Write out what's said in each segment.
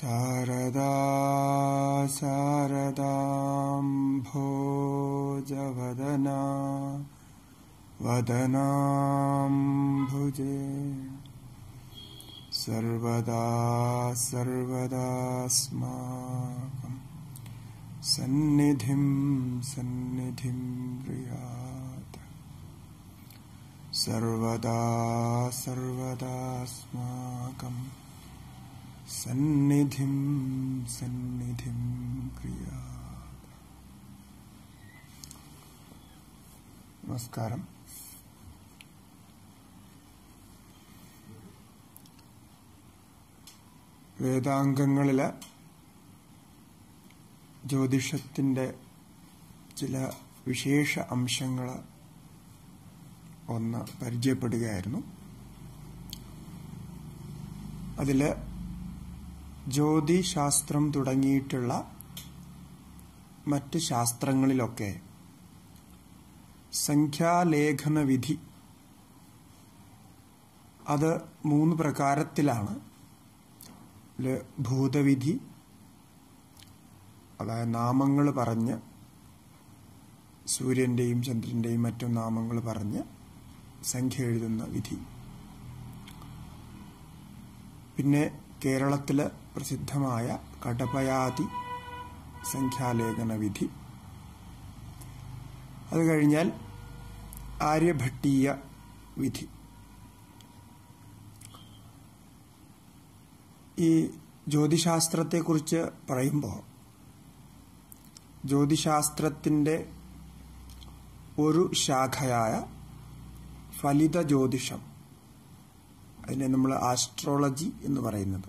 शारदा शारदाम्भोजवदना वदनाम्भुजे सर्वदा सर्वदास्माकम् सन्निधिं सन्निधिं प्रियात् सर्वदा सर्वदास्माकम् സന്നിധിം സന്നിധിം ക്രിയ നമസ്കാരം വേദാംഗങ്ങളിലെ ജ്യോതിഷത്തിൻ്റെ ചില വിശേഷ അംശങ്ങൾ ഒന്ന് പരിചയപ്പെടുകയായിരുന്നു അതിൽ ജ്യോതിശാസ്ത്രം തുടങ്ങിയിട്ടുള്ള മറ്റ് ശാസ്ത്രങ്ങളിലൊക്കെ സംഖ്യാലേഖന വിധി അത് മൂന്ന് പ്രകാരത്തിലാണ് ഭൂതവിധി അതായത് നാമങ്ങൾ പറഞ്ഞ് സൂര്യന്റെയും ചന്ദ്രന്റെയും മറ്റും നാമങ്ങൾ പറഞ്ഞ് സംഖ്യ എഴുതുന്ന വിധി പിന്നെ കേരളത്തില് പ്രസിദ്ധമായ കടപയാതി സംഖ്യാലേഖന വിധി അത് കഴിഞ്ഞാൽ ആര്യഭട്ടീയ വിധി ഈ ജ്യോതിശാസ്ത്രത്തെക്കുറിച്ച് പറയുമ്പോൾ ജ്യോതിശാസ്ത്രത്തിൻ്റെ ഒരു ശാഖയായ ഫലിത ജ്യോതിഷം അതിനെ നമ്മൾ ആസ്ട്രോളജി എന്ന് പറയുന്നത്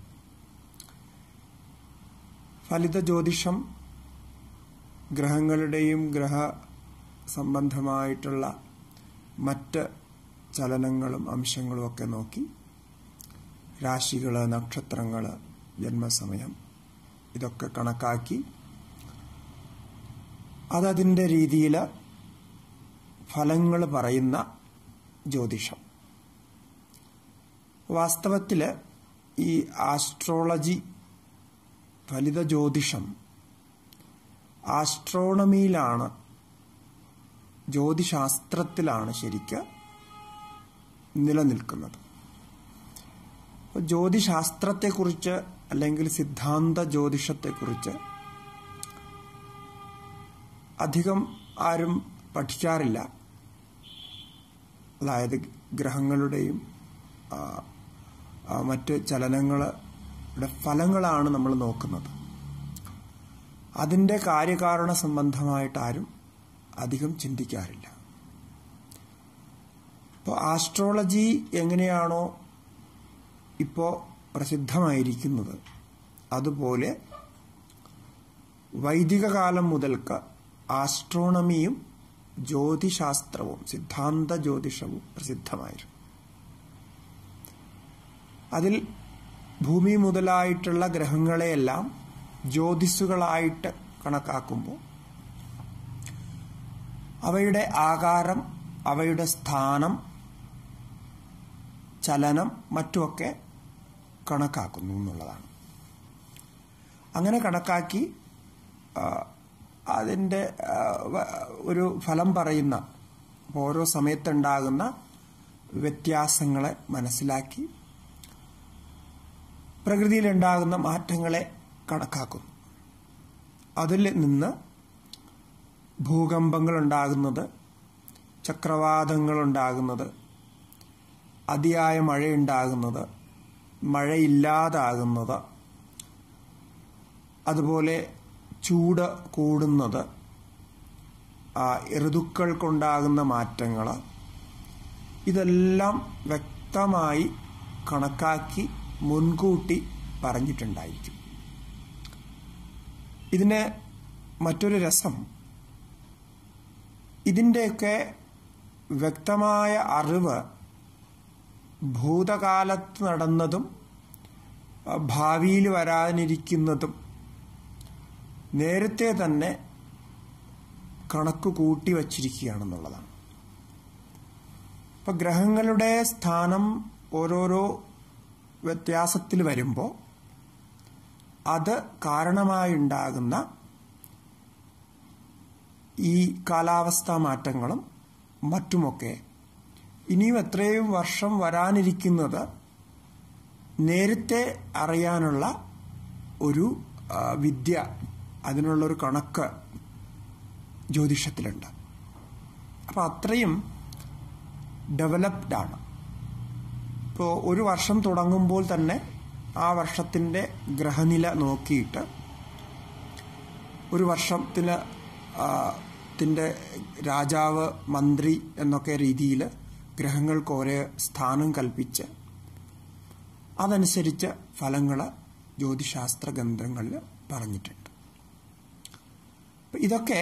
ഫലിത ജ്യോതിഷം ഗ്രഹങ്ങളുടെയും ഗ്രഹ സംബന്ധമായിട്ടുള്ള മറ്റ് ചലനങ്ങളും അംശങ്ങളും ഒക്കെ നോക്കി രാശികൾ നക്ഷത്രങ്ങൾ ജന്മസമയം ഇതൊക്കെ കണക്കാക്കി അതതിൻ്റെ രീതിയിൽ ഫലങ്ങൾ പറയുന്ന ജ്യോതിഷം വാസ്തവത്തിൽ ഈ ആസ്ട്രോളജി ഫലിത ജ്യോതിഷം ആസ്ട്രോണമിയിലാണ് ജ്യോതിശാസ്ത്രത്തിലാണ് ശരിക്ക് നിലനിൽക്കുന്നത് ജ്യോതിശാസ്ത്രത്തെക്കുറിച്ച് അല്ലെങ്കിൽ സിദ്ധാന്ത ജ്യോതിഷത്തെക്കുറിച്ച് അധികം ആരും പഠിക്കാറില്ല അതായത് ഗ്രഹങ്ങളുടെയും മറ്റ് ചലനങ്ങളുടെ ഫലങ്ങളാണ് നമ്മൾ നോക്കുന്നത് അതിൻ്റെ കാര്യകാരണ സംബന്ധമായിട്ട് ആരും അധികം ചിന്തിക്കാറില്ല ഇപ്പോൾ ആസ്ട്രോളജി എങ്ങനെയാണോ ഇപ്പോൾ പ്രസിദ്ധമായിരിക്കുന്നത് അതുപോലെ വൈദിക കാലം മുതൽക്ക് ആസ്ട്രോണമിയും ജ്യോതിശാസ്ത്രവും സിദ്ധാന്ത ജ്യോതിഷവും പ്രസിദ്ധമായിരുന്നു അതിൽ ഭൂമി മുതലായിട്ടുള്ള ഗ്രഹങ്ങളെയെല്ലാം ജ്യോതിസുകളായിട്ട് കണക്കാക്കുമ്പോൾ അവയുടെ ആകാരം അവയുടെ സ്ഥാനം ചലനം മറ്റുമൊക്കെ കണക്കാക്കുന്നു എന്നുള്ളതാണ് അങ്ങനെ കണക്കാക്കി അതിൻ്റെ ഒരു ഫലം പറയുന്ന ഓരോ സമയത്തുണ്ടാകുന്ന വ്യത്യാസങ്ങളെ മനസ്സിലാക്കി പ്രകൃതിയിലുണ്ടാകുന്ന മാറ്റങ്ങളെ കണക്കാക്കുന്നു അതിൽ നിന്ന് ഭൂകമ്പങ്ങൾ ഉണ്ടാകുന്നത് ചക്രവാതങ്ങൾ ഉണ്ടാകുന്നത് അതിയായ മഴയുണ്ടാകുന്നത് മഴയില്ലാതാകുന്നത് അതുപോലെ ചൂട് കൂടുന്നത് ഋതുക്കൾക്കുണ്ടാകുന്ന മാറ്റങ്ങൾ ഇതെല്ലാം വ്യക്തമായി കണക്കാക്കി മുൻകൂട്ടി പറഞ്ഞിട്ടുണ്ടായിരിക്കും ഇതിന് മറ്റൊരു രസം ഇതിൻ്റെയൊക്കെ വ്യക്തമായ അറിവ് ഭൂതകാലത്ത് നടന്നതും ഭാവിയിൽ വരാനിരിക്കുന്നതും നേരത്തെ തന്നെ കണക്ക് കൂട്ടി വച്ചിരിക്കുകയാണെന്നുള്ളതാണ് ഇപ്പൊ ഗ്രഹങ്ങളുടെ സ്ഥാനം ഓരോരോ വ്യത്യാസത്തിൽ വരുമ്പോൾ അത് കാരണമായുണ്ടാകുന്ന ഈ കാലാവസ്ഥാ മാറ്റങ്ങളും മറ്റുമൊക്കെ ഇനിയും എത്രയും വർഷം വരാനിരിക്കുന്നത് നേരത്തെ അറിയാനുള്ള ഒരു ആ, വിദ്യ അതിനുള്ളൊരു കണക്ക് ജ്യോതിഷത്തിലുണ്ട് അപ്പോൾ അത്രയും ഡെവലപ്ഡ് ആണ് ഇപ്പോൾ ഒരു വർഷം തുടങ്ങുമ്പോൾ തന്നെ ആ വർഷത്തിൻ്റെ ഗ്രഹനില നോക്കിയിട്ട് ഒരു വർഷത്തിന് ആ, ത്തിന്റെ രാജാവ് മന്ത്രി എന്നൊക്കെ രീതിയിൽ ഗ്രഹങ്ങൾക്ക് ഓരോ സ്ഥാനം കൽപ്പിച്ച് അതനുസരിച്ച് ഫലങ്ങൾ ജ്യോതിശാസ്ത്ര ഗ്രന്ഥങ്ങളിൽ പറഞ്ഞിട്ടുണ്ട് അപ്പൊ ഇതൊക്കെ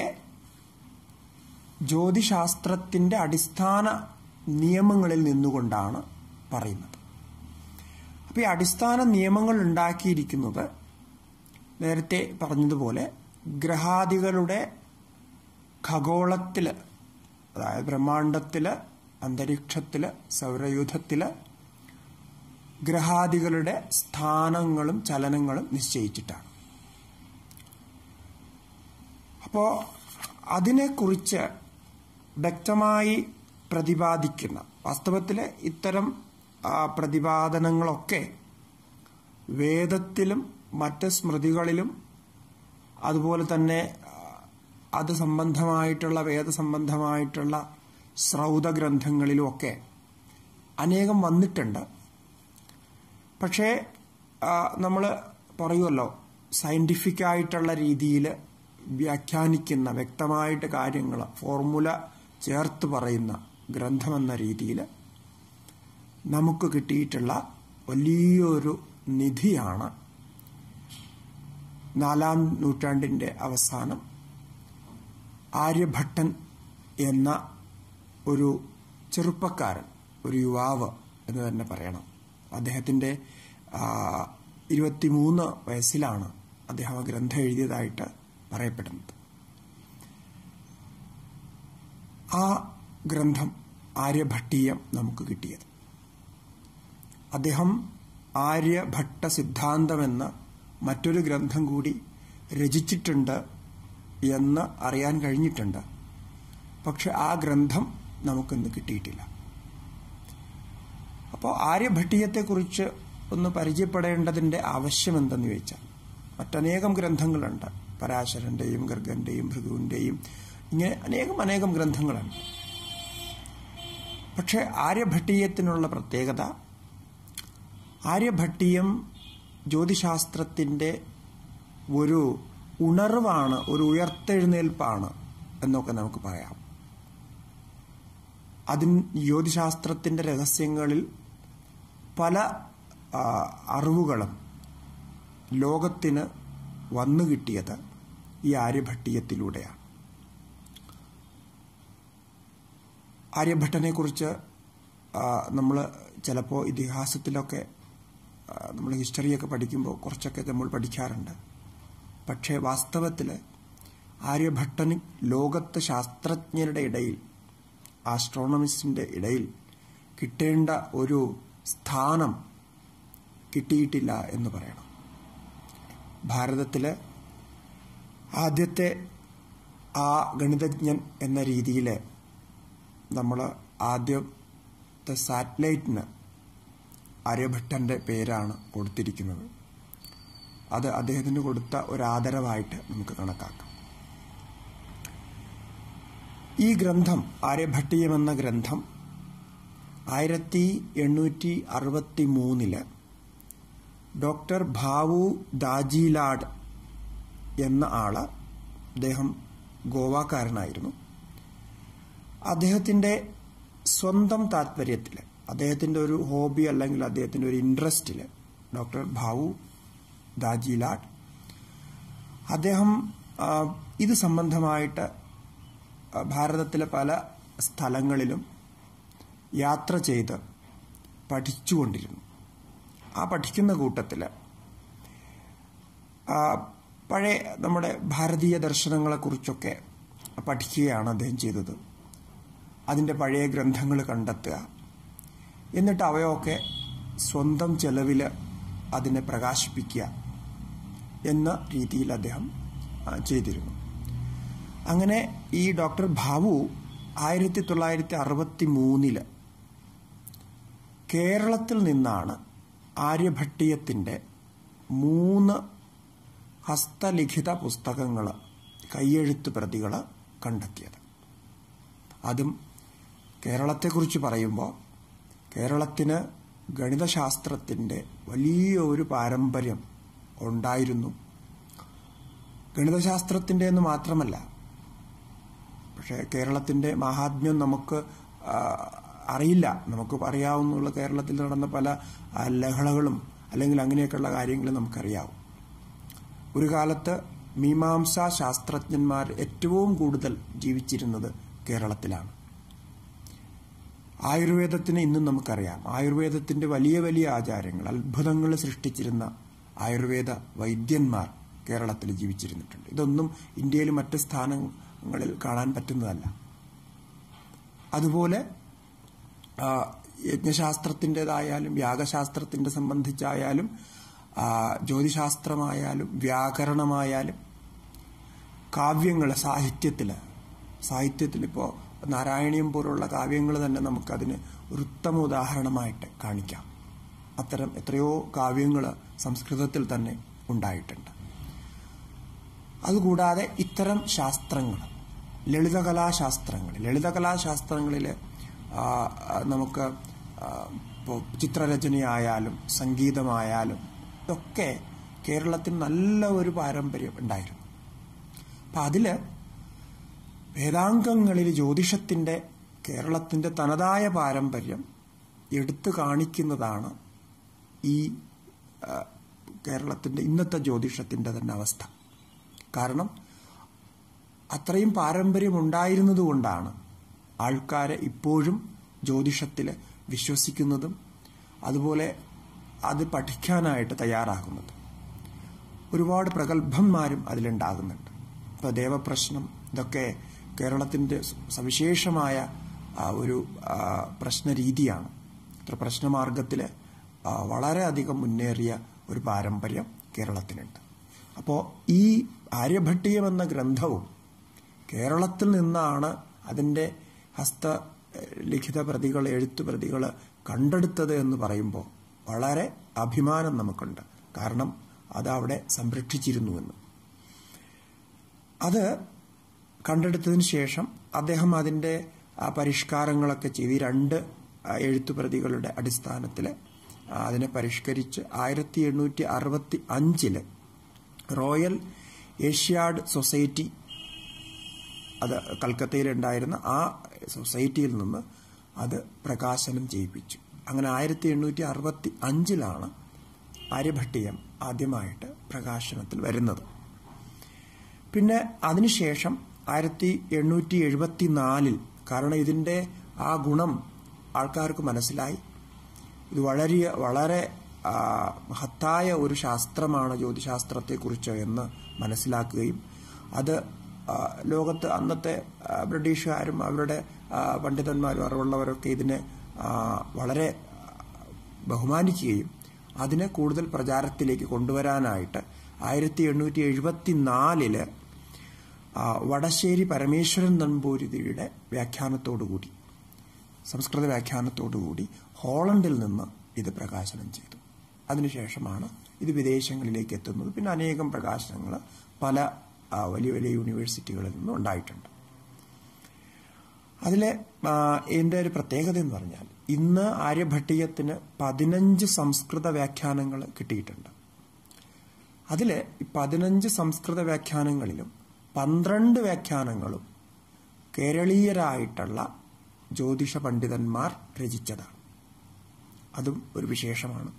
ജ്യോതിശാസ്ത്രത്തിന്റെ അടിസ്ഥാന നിയമങ്ങളിൽ നിന്നുകൊണ്ടാണ് പറയുന്നത് അപ്പോൾ ഈ അടിസ്ഥാന നിയമങ്ങൾ ഉണ്ടാക്കിയിരിക്കുന്നത് നേരത്തെ പറഞ്ഞതുപോലെ ഗ്രഹാദികളുടെ ഖഗോളത്തിൽ അതായത് ബ്രഹ്മാണ്ടത്തിൽ അന്തരീക്ഷത്തിൽ സൗരയൂഥത്തിൽ ഗ്രഹാദികളുടെ സ്ഥാനങ്ങളും ചലനങ്ങളും നിശ്ചയിച്ചിട്ടാണ് അപ്പോൾ അതിനെക്കുറിച്ച് വ്യക്തമായി പ്രതിപാദിക്കുന്ന വാസ്തവത്തിൽ ഇത്തരം ആ, പ്രതിപാദനങ്ങളൊക്കെ വേദത്തിലും മറ്റ് സ്മൃതികളിലും അതുപോലെ തന്നെ ആ, അത് സംബന്ധമായിട്ടുള്ള വേദസംബന്ധമായിട്ടുള്ള ശ്രൗത ഗ്രന്ഥങ്ങളിലുമൊക്കെ അനേകം വന്നിട്ടുണ്ട് പക്ഷേ നമ്മൾ പറയുമല്ലോ സയൻറ്റിഫിക് ആയിട്ടുള്ള രീതിയിൽ വ്യാഖ്യാനിക്കുന്ന വ്യക്തമായിട്ട് കാര്യങ്ങൾ ഫോർമുല ചേർത്ത് പറയുന്ന ഗ്രന്ഥമെന്ന രീതിയിൽ നമുക്ക് കിട്ടിയിട്ടുള്ള വലിയൊരു നിധിയാണ് നാലാം നൂറ്റാണ്ടിൻ്റെ അവസാനം ആര്യഭട്ടൻ എന്ന ഒരു ചെറുപ്പക്കാരൻ ഒരു യുവാവ് എന്ന് തന്നെ പറയണം അദ്ദേഹത്തിൻ്റെ ഇരുപത്തിമൂന്ന് വയസ്സിലാണ് അദ്ദേഹം ആ ഗ്രന്ഥം എഴുതിയതായിട്ട് പറയപ്പെടുന്നത് ആ ഗ്രന്ഥം ആര്യഭട്ടീയം നമുക്ക് കിട്ടിയത് അദ്ദേഹം ആര്യഭട്ട സിദ്ധാന്തമെന്ന മറ്റൊരു ഗ്രന്ഥം കൂടി രചിച്ചിട്ടുണ്ട് എന്ന് അറിയാൻ കഴിഞ്ഞിട്ടുണ്ട് പക്ഷെ ആ ഗ്രന്ഥം നമുക്കിന്ന് കിട്ടിയിട്ടില്ല അപ്പോൾ ആര്യഭട്ടീയത്തെക്കുറിച്ച് ഒന്ന് പരിചയപ്പെടേണ്ടതിൻ്റെ ആവശ്യം എന്തെന്ന് ചോദിച്ചാൽ മറ്റനേകം ഗ്രന്ഥങ്ങളുണ്ട് പരാശരന്റെയും ഗർഗന്റെയും ഭൃഗുവിൻ്റെയും ഇങ്ങനെ അനേകം അനേകം ഗ്രന്ഥങ്ങളുണ്ട് പക്ഷെ ആര്യഭട്ടീയത്തിനുള്ള പ്രത്യേകത ആര്യഭട്ടീയം ജ്യോതിശാസ്ത്രത്തിൻ്റെ ഒരു ഉണർവാണ് ഒരു ഉയർത്തെഴുന്നേൽപ്പാണ് എന്നൊക്കെ നമുക്ക് പറയാം അതിൻ ജ്യോതിശാസ്ത്രത്തിൻ്റെ രഹസ്യങ്ങളിൽ പല ആ, അറിവുകളും ലോകത്തിന് വന്നു കിട്ടിയത് ഈ ആര്യഭട്ടീയത്തിലൂടെയാണ് ആര്യഭട്ടനെക്കുറിച്ച് നമ്മൾ ചിലപ്പോൾ ഇതിഹാസത്തിലൊക്കെ നമ്മൾ ഹിസ്റ്ററിയൊക്കെ പഠിക്കുമ്പോൾ കുറച്ചൊക്കെ നമ്മൾ പഠിക്കാറുണ്ട് പക്ഷേ വാസ്തവത്തിൽ ആര്യഭട്ടന് ലോകത്ത് ശാസ്ത്രജ്ഞരുടെ ഇടയിൽ ആസ്ട്രോണമിസ്റ്റിൻ്റെ ഇടയിൽ കിട്ടേണ്ട ഒരു സ്ഥാനം കിട്ടിയിട്ടില്ല എന്ന് പറയണം ഭാരതത്തിലെ ആദ്യത്തെ ആ ഗണിതജ്ഞൻ എന്ന രീതിയിൽ നമ്മൾ ആദ്യത്തെ സാറ്റലൈറ്റിന് ആര്യഭട്ടൻ്റെ പേരാണ് കൊടുത്തിരിക്കുന്നത് അത് അദ്ദേഹത്തിന് കൊടുത്ത ഒരു ആദരവായിട്ട് നമുക്ക് കണക്കാക്കാം ഈ ഗ്രന്ഥം ആര്യഭട്ടീയം എന്ന ഗ്രന്ഥം ആയിരത്തി എണ്ണൂറ്റി അറുപത്തി മൂന്നില് ഡോക്ടർ ഭാവു ദാജിലാഡ് എന്ന ആള് അദ്ദേഹം ഗോവാക്കാരനായിരുന്നു അദ്ദേഹത്തിൻ്റെ സ്വന്തം താല്പര്യത്തിൽ അദ്ദേഹത്തിൻ്റെ ഒരു ഹോബി അല്ലെങ്കിൽ അദ്ദേഹത്തിൻ്റെ ഒരു ഇൻട്രസ്റ്റിൽ ഡോക്ടർ ഭാവു ദാജിലാഡ് അദ്ദേഹം ആ, ഇത് സംബന്ധമായിട്ട് ആ, ഭാരതത്തിലെ പല സ്ഥലങ്ങളിലും യാത്ര ചെയ്ത് പഠിച്ചുകൊണ്ടിരുന്നു ആ പഠിക്കുന്ന കൂട്ടത്തിൽ പഴയ നമ്മുടെ ഭാരതീയ ദർശനങ്ങളെക്കുറിച്ചൊക്കെ പഠിക്കുകയാണ് അദ്ദേഹം ചെയ്തത് അതിൻ്റെ പഴയ ഗ്രന്ഥങ്ങൾ കണ്ടെത്തുക എന്നിട്ട് അവയൊക്കെ സ്വന്തം ചെലവിൽ അതിനെ പ്രകാശിപ്പിക്കുക എന്ന രീതിയിൽ അദ്ദേഹം ആ, ചെയ്തിരുന്നു അങ്ങനെ ഈ ഡോക്ടർ ഭാവു ആയിരത്തി തൊള്ളായിരത്തി അറുപത്തി മൂന്നില് കേരളത്തിൽ നിന്നാണ് ആര്യഭട്ടീയത്തിൻ്റെ മൂന്ന് ഹസ്തലിഖിത പുസ്തകങ്ങൾ കയ്യെഴുത്ത് പ്രതികൾ കണ്ടെത്തിയത് അതും കേരളത്തെക്കുറിച്ച് പറയുമ്പോൾ കേരളത്തിന് ഗണിതശാസ്ത്രത്തിൻ്റെ വലിയ ഒരു പാരമ്പര്യം ഉണ്ടായിരുന്നു ഗണിതശാസ്ത്രത്തിൻ്റെ എന്ന് മാത്രമല്ല പക്ഷേ കേരളത്തിൻ്റെ മഹാത്മ്യം നമുക്ക് ആ, അറിയില്ല നമുക്ക് അറിയാവുന്നുള്ള കേരളത്തിൽ നടന്ന പല ആ, ലഹളകളും അല്ലെങ്കിൽ അങ്ങനെയൊക്കെയുള്ള കാര്യങ്ങൾ നമുക്കറിയാവും ഒരു കാലത്ത് മീമാംസാ ശാസ്ത്രജ്ഞന്മാർ ഏറ്റവും കൂടുതൽ ജീവിച്ചിരുന്നത് കേരളത്തിലാണ് ആയുർവേദത്തിന് ഇന്നും നമുക്കറിയാം ആയുർവേദത്തിന്റെ വലിയ വലിയ ആചാരങ്ങൾ അത്ഭുതങ്ങൾ സൃഷ്ടിച്ചിരുന്ന ആയുർവേദ വൈദ്യന്മാർ കേരളത്തിൽ ജീവിച്ചിരുന്നിട്ടുണ്ട് ഇതൊന്നും ഇന്ത്യയിൽ മറ്റ് സ്ഥാനങ്ങളിൽ കാണാൻ പറ്റുന്നതല്ല അതുപോലെ ആ, യജ്ഞശാസ്ത്രത്തിൻ്റെതായാലും യാഗശാസ്ത്രത്തിൻ്റെ സംബന്ധിച്ചായാലും ആ, ജ്യോതിശാസ്ത്രമായാലും വ്യാകരണമായാലും കാവ്യങ്ങൾ സാഹിത്യത്തിൽ സാഹിത്യത്തിൽ ഇപ്പോൾ നാരായണീയം പോലുള്ള കാവ്യങ്ങൾ തന്നെ നമുക്കതിന് ഒരു ഉത്തമ ഉദാഹരണമായിട്ട് കാണിക്കാം അത്തരം എത്രയോ കാവ്യങ്ങൾ സംസ്കൃതത്തിൽ തന്നെ ഉണ്ടായിട്ടുണ്ട് അതുകൂടാതെ ഇത്തരം ശാസ്ത്രങ്ങൾ ലളിതകലാശാസ്ത്രങ്ങൾ ലളിതകലാശാസ്ത്രങ്ങളിൽ ആ, ആ, നമുക്ക് ആ, ഇപ്പോൾ ചിത്രരചനയായാലും സംഗീതമായാലും ഇതൊക്കെ കേരളത്തിന് നല്ല ഒരു പാരമ്പര്യം ഉണ്ടായിരുന്നു അപ്പം അതിൽ വേദാംഗങ്ങളിൽ ജ്യോതിഷത്തിൻ്റെ കേരളത്തിൻ്റെ തനതായ പാരമ്പര്യം എടുത്തു കാണിക്കുന്നതാണ് ഈ ആ, കേരളത്തിൻ്റെ ഇന്നത്തെ ജ്യോതിഷത്തിൻ്റെ തന്നെ അവസ്ഥ കാരണം അത്രയും പാരമ്പര്യം ഉണ്ടായിരുന്നതുകൊണ്ടാണ് ആൾക്കാരെ ഇപ്പോഴും ജ്യോതിഷത്തിൽ വിശ്വസിക്കുന്നതും അതുപോലെ അത് പഠിക്കാനായിട്ട് തയ്യാറാകുന്നത് ഒരുപാട് പ്രഗത്ഭന്മാരും അതിലുണ്ടാകുന്നുണ്ട് ഇപ്പോൾ ദേവപ്രശ്നം ഇതൊക്കെ കേരളത്തിൻ്റെ സവിശേഷമായ ആ, ഒരു ആ, പ്രശ്നരീതിയാണ് ഇത്ര പ്രശ്നമാർഗത്തിൽ വളരെയധികം മുന്നേറിയ ഒരു പാരമ്പര്യം കേരളത്തിനുണ്ട് അപ്പോൾ ഈ ആര്യഭട്ടീയം എന്ന ഗ്രന്ഥവും കേരളത്തിൽ നിന്നാണ് അതിൻ്റെ ഹസ്ത ഏഹ്, ലിഖിത പ്രതികൾ എഴുത്തു പ്രതികൾ കണ്ടെടുത്തത് എന്ന് പറയുമ്പോൾ വളരെ അഭിമാനം നമുക്കുണ്ട് കാരണം അത് അവിടെ സംരക്ഷിച്ചിരുന്നുവെന്ന് അത് കണ്ടെടുത്തതിന് ശേഷം അദ്ദേഹം അതിൻ്റെ ആ പരിഷ്കാരങ്ങളൊക്കെ ചെയ്ത് ഈ രണ്ട് ആ, എഴുത്തുപ്രതികളുടെ അടിസ്ഥാനത്തിൽ ആ, അതിനെ പരിഷ്കരിച്ച് ആയിരത്തി എണ്ണൂറ്റി അറുപത്തി അഞ്ചില് റോയൽ ഏഷ്യാഡ് സൊസൈറ്റി അത് കൽക്കത്തയിലുണ്ടായിരുന്ന ആ സൊസൈറ്റിയിൽ നിന്ന് അത് പ്രകാശനം ചെയ്യിപ്പിച്ചു അങ്ങനെ ആയിരത്തി എണ്ണൂറ്റി അറുപത്തി അഞ്ചിലാണ് ആര്യഭട്ടീയം ആദ്യമായിട്ട് പ്രകാശനത്തിൽ വരുന്നത് പിന്നെ അതിനുശേഷം ആയിരത്തി എണ്ണൂറ്റി എഴുപത്തി നാലിൽ കാരണം ഇതിൻ്റെ ആ ഗുണം ആൾക്കാർക്ക് മനസ്സിലായി ഇത് വളരെ വളരെ ആ, മഹത്തായ ഒരു ശാസ്ത്രമാണ് ജ്യോതിശാസ്ത്രത്തെക്കുറിച്ച് എന്ന് മനസ്സിലാക്കുകയും അത് ആ, ലോകത്ത് അന്നത്തെ ആ, ബ്രിട്ടീഷുകാരും അവരുടെ ആ, പണ്ഡിതന്മാരും അറിവുള്ളവരൊക്കെ ഇതിനെ ആ, വളരെ ബഹുമാനിക്കുകയും അതിനെ കൂടുതൽ പ്രചാരത്തിലേക്ക് കൊണ്ടുവരാനായിട്ട് ആയിരത്തി എണ്ണൂറ്റി എഴുപത്തി നാലില് വടശ്ശേരി പരമേശ്വരൻ നമ്പൂതിരിയുടെ വ്യാഖ്യാനത്തോടുകൂടി സംസ്കൃത വ്യാഖ്യാനത്തോടുകൂടി ഹോളണ്ടിൽ നിന്ന് ഇത് പ്രകാശനം ചെയ്തു അതിനുശേഷമാണ് ഇത് വിദേശങ്ങളിലേക്ക് എത്തുന്നത് പിന്നെ അനേകം പ്രകാശനങ്ങൾ പല ആ, വലിയ വലിയ യൂണിവേഴ്സിറ്റികളിൽ നിന്നും ഉണ്ടായിട്ടുണ്ട് അതിലെ ആ, ഇതിന്റെ ഒരു പ്രത്യേകത എന്ന് പറഞ്ഞാൽ ഇന്ന് ആര്യഭട്ടീയത്തിന് പതിനഞ്ച് സംസ്കൃത വ്യാഖ്യാനങ്ങൾ കിട്ടിയിട്ടുണ്ട് അതിൽ പതിനഞ്ച് സംസ്കൃത വ്യാഖ്യാനങ്ങളിലും പന്ത്രണ്ട് വ്യാഖ്യാനങ്ങളും കേരളീയരായിട്ടുള്ള ജ്യോതിഷ പണ്ഡിതന്മാർ രചിച്ചതാണ് അതും ഒരു വിശേഷമാണ്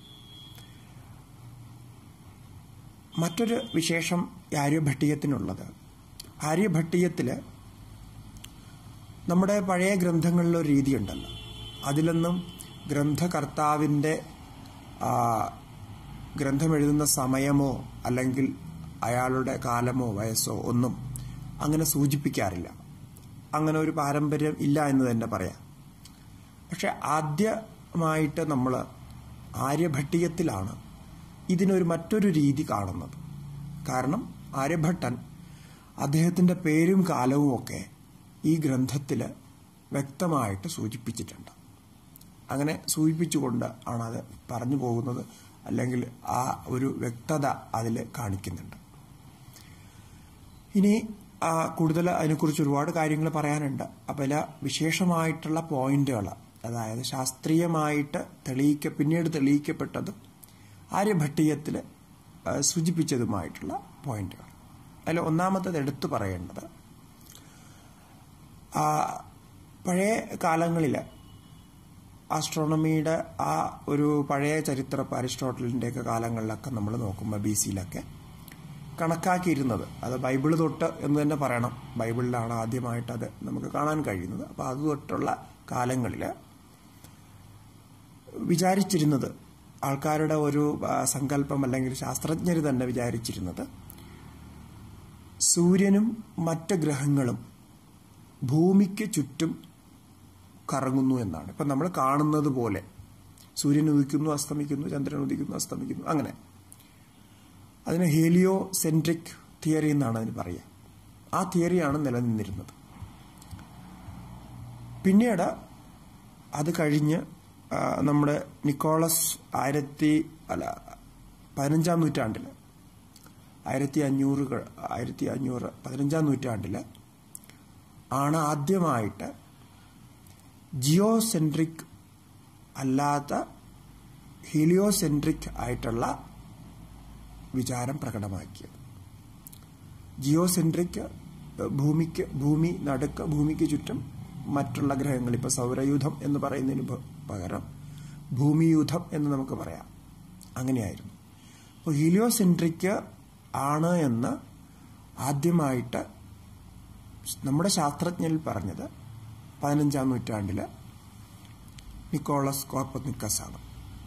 മറ്റൊരു വിശേഷം ഈ ആര്യഭട്ടീയത്തിനുള്ളത് ആര്യഭട്ടീയത്തിൽ നമ്മുടെ പഴയ ഗ്രന്ഥങ്ങളിലൊരു രീതിയുണ്ടല്ലോ അതിലൊന്നും ഗ്രന്ഥകർത്താവിൻ്റെ ആ, ഗ്രന്ഥം എഴുതുന്ന സമയമോ അല്ലെങ്കിൽ അയാളുടെ കാലമോ വയസ്സോ ഒന്നും അങ്ങനെ സൂചിപ്പിക്കാറില്ല അങ്ങനെ ഒരു പാരമ്പര്യം ഇല്ല എന്ന് തന്നെ പറയാം പക്ഷെ ആദ്യമായിട്ട് നമ്മൾ ആര്യഭട്ടീയത്തിലാണ് ഇതിനൊരു മറ്റൊരു രീതി കാണുന്നത് കാരണം ആര്യഭട്ടൻ അദ്ദേഹത്തിൻ്റെ പേരും കാലവും ഒക്കെ ഈ ഗ്രന്ഥത്തിൽ വ്യക്തമായിട്ട് സൂചിപ്പിച്ചിട്ടുണ്ട് അങ്ങനെ സൂചിപ്പിച്ചുകൊണ്ട് ആണ് അത് പറഞ്ഞു പോകുന്നത് അല്ലെങ്കിൽ ആ ഒരു വ്യക്തത അതിൽ കാണിക്കുന്നുണ്ട് ഇനി കൂടുതൽ അതിനെക്കുറിച്ച് ഒരുപാട് കാര്യങ്ങൾ പറയാനുണ്ട് അപ്പോൾ ചില വിശേഷമായിട്ടുള്ള പോയിന്റുകൾ അതായത് ശാസ്ത്രീയമായിട്ട് തെളിയിക്ക പിന്നീട് തെളിയിക്കപ്പെട്ടതും ആര്യഭട്ടീയത്തിൽ സൂചിപ്പിച്ചതുമായിട്ടുള്ള പോയിന്റുകൾ അതിൽ ഒന്നാമത്തത് എടുത്തു പറയേണ്ടത് പഴയ കാലങ്ങളിൽ ആസ്ട്രോണമിയുടെ ആ ഒരു പഴയ ചരിത്രം അരിസ്റ്റോട്ടലിൻ്റെയൊക്കെ കാലങ്ങളിലൊക്കെ നമ്മൾ നോക്കുമ്പോൾ ബി സിയിലൊക്കെ കണക്കാക്കിയിരുന്നത് അത് ബൈബിള് തൊട്ട് എന്ന് തന്നെ പറയണം ബൈബിളിലാണ് ആദ്യമായിട്ട് അത് നമുക്ക് കാണാൻ കഴിയുന്നത് അപ്പോൾ അത് തൊട്ടുള്ള കാലങ്ങളിൽ വിചാരിച്ചിരുന്നത് ആൾക്കാരുടെ ഒരു സങ്കല്പം അല്ലെങ്കിൽ ശാസ്ത്രജ്ഞർ തന്നെ വിചാരിച്ചിരുന്നത് സൂര്യനും മറ്റ് ഗ്രഹങ്ങളും ഭൂമിക്ക് ചുറ്റും കറങ്ങുന്നു എന്നാണ് ഇപ്പം നമ്മൾ കാണുന്നത് പോലെ സൂര്യൻ ഉദിക്കുന്നു അസ്തമിക്കുന്നു ചന്ദ്രൻ ഉദിക്കുന്നു അസ്തമിക്കുന്നു അങ്ങനെ അതിന് ഹേലിയോ സെൻട്രിക് തിയറി എന്നാണ് അതിന് പറയുക ആ തിയറിയാണ് നിലനിന്നിരുന്നത് പിന്നീട് അത് കഴിഞ്ഞ് നമ്മുടെ നിക്കോളസ് ആയിരത്തി അല്ല പതിനഞ്ചാം നൂറ്റാണ്ടിൽ ആയിരത്തി അഞ്ഞൂറ് ആയിരത്തി അഞ്ഞൂറ് പതിനഞ്ചാം നൂറ്റാണ്ടിൽ ആണ് ആദ്യമായിട്ട് ജിയോസെൻട്രിക് അല്ലാത്ത ഹീലിയോസെൻട്രിക് ആയിട്ടുള്ള വിചാരം പ്രകടമാക്കിയത് ജിയോസെൻട്രിക് ഭൂമിക്ക് ഭൂമി നടുക്ക് ഭൂമിക്ക് ചുറ്റും മറ്റുള്ള ഗ്രഹങ്ങൾ ഇപ്പോൾ സൗരയൂഥം എന്ന് പറയുന്നതിന് പകരം ഭൂമിയൂഥം എന്ന് നമുക്ക് പറയാം അങ്ങനെയായിരുന്നു അപ്പോൾ ഹീലിയോസെൻട്രിക് ആണ് എന്ന് ആദ്യമായിട്ട് നമ്മുടെ ശാസ്ത്രജ്ഞരിൽ പറഞ്ഞത് പതിനഞ്ചാം നൂറ്റാണ്ടിൽ നിക്കോളസ് കോപ്പനിക്കസ് ആണ്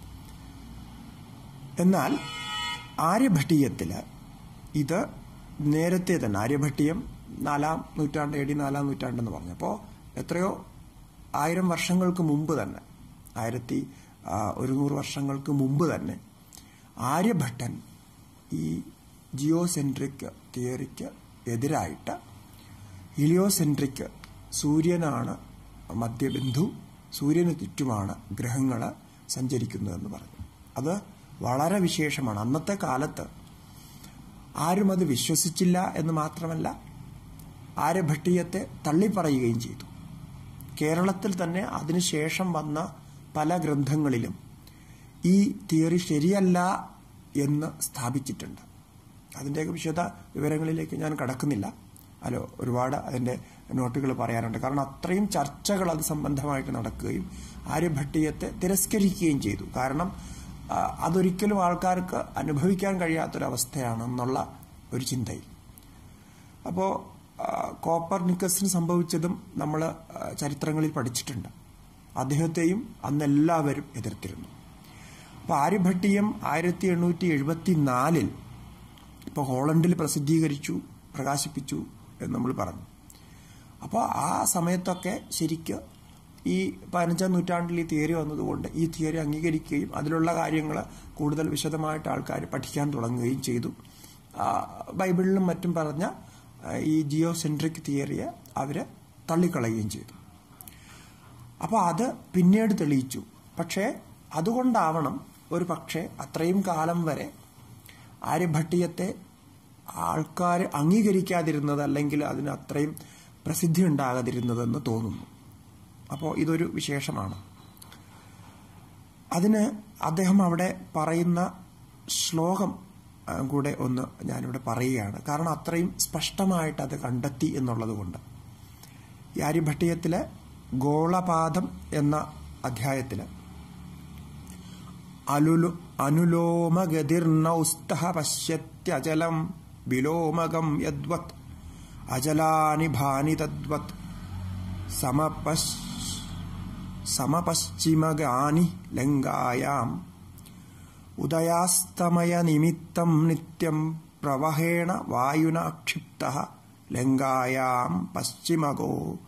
എന്നാൽ ആര്യഭട്ടീയത്തിൽ ഇത് നേരത്തെ തന്നെ ആര്യഭട്ടീയം നാലാം നൂറ്റാണ്ട് എ ഡി നാലാം നൂറ്റാണ്ടെന്ന് പറഞ്ഞപ്പോൾ എത്രയോ ആയിരം വർഷങ്ങൾക്ക് മുമ്പ് തന്നെ ആയിരത്തി ഒരുന്നൂറ് വർഷങ്ങൾക്ക് മുമ്പ് തന്നെ ആര്യഭട്ടൻ ഈ ജിയോസെൻട്രിക് തിയറിക്ക് എതിരായിട്ട് ഹീലിയോസെൻട്രിക് സൂര്യനാണ് മധ്യബിന്ദു സൂര്യന് ചുറ്റുമാണ് ഗ്രഹങ്ങൾ സഞ്ചരിക്കുന്നതെന്ന് പറഞ്ഞു അത് വളരെ വിശേഷമാണ് അന്നത്തെ കാലത്ത് ആരും അത് വിശ്വസിച്ചില്ല എന്ന് മാത്രമല്ല ആര്യഭട്ടീയത്തെ തള്ളിപ്പറയുകയും ചെയ്തു കേരളത്തിൽ തന്നെ അതിനുശേഷം വന്ന പല ഗ്രന്ഥങ്ങളിലും ഈ തിയറി ശരിയല്ല എന്ന് സ്ഥാപിച്ചിട്ടുണ്ട് അതിൻ്റെയൊക്കെ വിശദ വിവരങ്ങളിലേക്ക് ഞാൻ കടക്കുന്നില്ല അല്ലോ ഒരുപാട് അതിൻ്റെ നോട്ടുകൾ പറയാനുണ്ട് കാരണം അത്രയും ചർച്ചകൾ അത് സംബന്ധമായിട്ട് നടക്കുകയും ആര്യഭട്ടീയത്തെ തിരസ്കരിക്കുകയും ചെയ്തു കാരണം അതൊരിക്കലും ആൾക്കാർക്ക് അനുഭവിക്കാൻ കഴിയാത്തൊരവസ്ഥയാണെന്നുള്ള ഒരു ചിന്തയിൽ അപ്പോൾ കോപ്പർ നിക്കസിന് സംഭവിച്ചതും നമ്മൾ ചരിത്രങ്ങളിൽ പഠിച്ചിട്ടുണ്ട് അദ്ദേഹത്തെയും അന്നെല്ലാവരും എതിർത്തിരുന്നു അപ്പോൾ ആര്യഭട്ടീയം ആയിരത്തി എണ്ണൂറ്റി എഴുപത്തി നാലിൽ ഇപ്പോൾ ഹോളണ്ടിൽ പ്രസിദ്ധീകരിച്ചു പ്രകാശിപ്പിച്ചു എന്ന് നമ്മൾ പറഞ്ഞു അപ്പോൾ ആ സമയത്തൊക്കെ ശരിക്ക് ഈ പതിനഞ്ചാം നൂറ്റാണ്ടിൽ ഈ തിയറി വന്നതുകൊണ്ട് ഈ തിയറി അംഗീകരിക്കുകയും അതിലുള്ള കാര്യങ്ങൾ കൂടുതൽ വിശദമായിട്ട് ആൾക്കാർ പഠിക്കാൻ തുടങ്ങുകയും ചെയ്തു ബൈബിളിലും മറ്റും പറഞ്ഞ ഈ ജിയോ സെൻട്രിക് തിയറിയെ അവർ തള്ളിക്കളയുകയും ചെയ്തു അപ്പോൾ അത് പിന്നീട് തെളിയിച്ചു പക്ഷേ അതുകൊണ്ടാവണം ഒരു പക്ഷേ അത്രയും കാലം വരെ ആര്യഭട്ടീയത്തെ ആൾക്കാർ അംഗീകരിക്കാതിരുന്നത് അല്ലെങ്കിൽ അതിന് അത്രയും പ്രസിദ്ധി ഉണ്ടാകാതിരുന്നതെന്ന് തോന്നുന്നു അപ്പോൾ ഇതൊരു വിശേഷമാണ് അതിന് അദ്ദേഹം അവിടെ പറയുന്ന ശ്ലോകം കൂടെ ഒന്ന് ഞാനിവിടെ പറയുകയാണ് കാരണം അത്രയും സ്പഷ്ടമായിട്ട് അത് കണ്ടെത്തി എന്നുള്ളത് കൊണ്ട് ഈ ആര്യഭട്ടീയത്തിലെ ഗോളപാദം എന്ന അധ്യായത്തിൽ അലുലു അനുലോമഗതിർനൗസ്തഃ പശ്യത്യചലം വിലോമകം യദ്വത് അജലാനി ഭാനി തദ്വത് സമപശ് സമപശ്ചിമഗാനി ലങ്കായാം ഉദയാസ്തമയ നിമിത്തം നിത്യം പ്രവഹേണ വായുന ക്ഷിപ്ത ലങ്കായാം പശ്ചിമകോ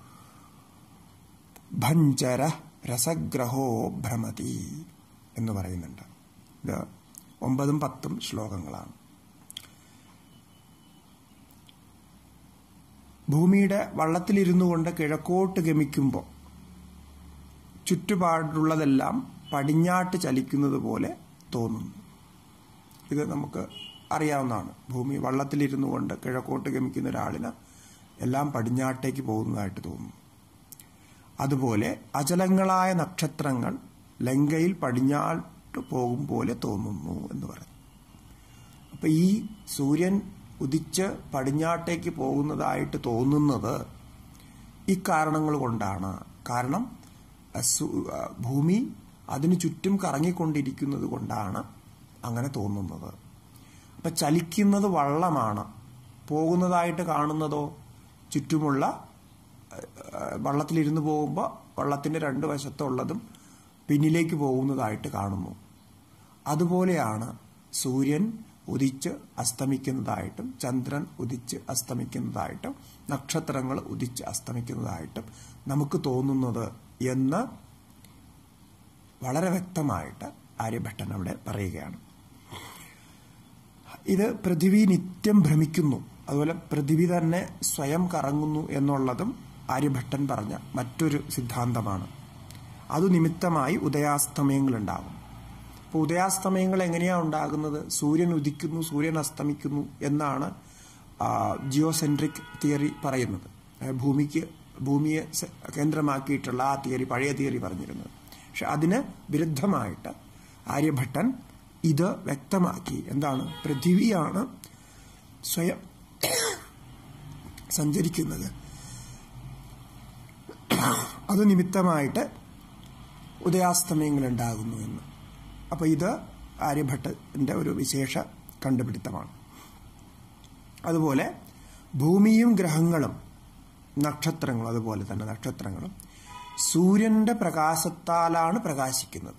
ഭഞ്ചര രസഗ്രഹോ ഭ്രമതി എന്ന് പറയുന്നുണ്ട് ഇത് ഒമ്പതും പത്തും ശ്ലോകങ്ങളാണ് ഭൂമിയുടെ വള്ളത്തിലിരുന്നു കൊണ്ട് കിഴക്കോട്ട് ഗമിക്കുമ്പോൾ ചുറ്റുപാടുള്ളതെല്ലാം പടിഞ്ഞാട്ട് ചലിക്കുന്നത് പോലെ തോന്നുന്നു ഇത് നമുക്ക് അറിയാവുന്നതാണ് ഭൂമി വള്ളത്തിലിരുന്നു കൊണ്ട് കിഴക്കോട്ട് ഗമിക്കുന്ന ഒരാളിന് എല്ലാം പടിഞ്ഞാട്ടേക്ക് പോകുന്നതായിട്ട് തോന്നുന്നു അതുപോലെ അചലങ്ങളായ നക്ഷത്രങ്ങൾ ലങ്കയിൽ പടിഞ്ഞാട്ട് പോകും പോലെ തോന്നുന്നു എന്ന് പറഞ്ഞു അപ്പൊ ഈ സൂര്യൻ ഉദിച്ച് പടിഞ്ഞാട്ടേക്ക് പോകുന്നതായിട്ട് തോന്നുന്നത് ഇക്കാരണങ്ങൾ കൊണ്ടാണ് കാരണം ഭൂമി അതിനു ചുറ്റും കറങ്ങിക്കൊണ്ടിരിക്കുന്നത് കൊണ്ടാണ് അങ്ങനെ തോന്നുന്നത് അപ്പൊ ചലിക്കുന്നത് വള്ളമാണ് പോകുന്നതായിട്ട് കാണുന്നതോ ചുറ്റുമുള്ള വള്ളത്തിലിരുന്ന് പോകുമ്പോൾ വള്ളത്തിന്റെ രണ്ട് വശത്തുള്ളതും പിന്നിലേക്ക് പോകുന്നതായിട്ട് കാണുന്നു അതുപോലെയാണ് സൂര്യൻ ഉദിച്ച് അസ്തമിക്കുന്നതായിട്ടും ചന്ദ്രൻ ഉദിച്ച് അസ്തമിക്കുന്നതായിട്ടും നക്ഷത്രങ്ങൾ ഉദിച്ച് അസ്തമിക്കുന്നതായിട്ടും നമുക്ക് തോന്നുന്നത് എന്ന് വളരെ വ്യക്തമായിട്ട് ആര്യഭട്ടൻ അവിടെ പറയുകയാണ് ഇത് പൃഥിവി നിത്യം ഭ്രമിക്കുന്നു അതുപോലെ പൃഥിവി തന്നെ സ്വയം കറങ്ങുന്നു എന്നുള്ളതും ആര്യഭട്ടൻ പറഞ്ഞ മറ്റൊരു സിദ്ധാന്തമാണ് അത് നിമിത്തമായി ഉദയാസ്തമയങ്ങൾ ഉണ്ടാകും അപ്പോൾ ഉദയാസ്തമയങ്ങൾ എങ്ങനെയാണ് ഉണ്ടാകുന്നത് സൂര്യൻ ഉദിക്കുന്നു സൂര്യൻ അസ്തമിക്കുന്നു എന്നാണ് ജിയോസെൻട്രിക് തിയറി പറയുന്നത് ഭൂമിക്ക് ഭൂമിയെ കേന്ദ്രമാക്കിയിട്ടുള്ള ആ തിയറി പഴയ തിയറി പറഞ്ഞിരുന്നത് പക്ഷെ അതിന് വിരുദ്ധമായിട്ട് ആര്യഭട്ടൻ ഇത് വ്യക്തമാക്കി എന്താണ് പൃഥിവിയാണ് സ്വയം സഞ്ചരിക്കുന്നത് അത് നിമിത്തമായിട്ട് ഉദയാസ്തമയങ്ങൾ ഉണ്ടാകുന്നു എന്ന് അപ്പൊ ഇത് ആര്യഭട്ടന്റെ ഒരു വിശേഷ കണ്ടുപിടുത്തമാണ് അതുപോലെ ഭൂമിയും ഗ്രഹങ്ങളും നക്ഷത്രങ്ങളും അതുപോലെ തന്നെ നക്ഷത്രങ്ങളും സൂര്യന്റെ പ്രകാശത്താലാണ് പ്രകാശിക്കുന്നത്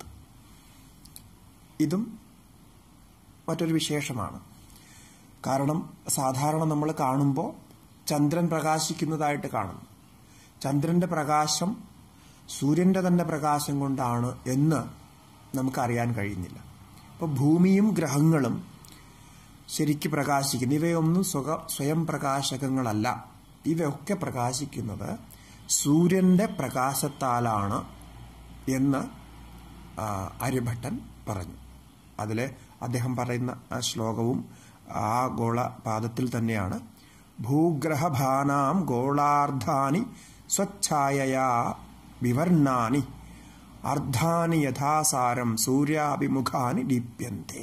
ഇതും മറ്റൊരു വിശേഷമാണ് കാരണം സാധാരണ നമ്മൾ കാണുമ്പോൾ ചന്ദ്രൻ പ്രകാശിക്കുന്നതായിട്ട് കാണുന്നു ചന്ദ്രന്റെ പ്രകാശം സൂര്യന്റെ തന്നെ പ്രകാശം കൊണ്ടാണ് എന്ന് നമുക്കറിയാൻ കഴിയുന്നില്ല അപ്പോൾ ഭൂമിയും ഗ്രഹങ്ങളും ശരിക്ക് പ്രകാശിക്കുന്നു ഇവയൊന്നും സ്വക സ്വയം പ്രകാശകങ്ങളല്ല ഇവയൊക്കെ പ്രകാശിക്കുന്നത് സൂര്യന്റെ പ്രകാശത്താലാണ് എന്ന് ആര്യഭട്ടൻ പറഞ്ഞു അതിൽ അദ്ദേഹം പറയുന്ന ആ ശ്ലോകവും ആ ഗോളപാദത്തിൽ തന്നെയാണ് ഭൂഗ്രഹഭാനാം ഗോളാർദ്ധാനി സ്വച്ഛായയാ വിവർണാനി അർദ്ധാനി യഥാസാരം സൂര്യാഭിമുഖാനി ദീപ്യന്തേ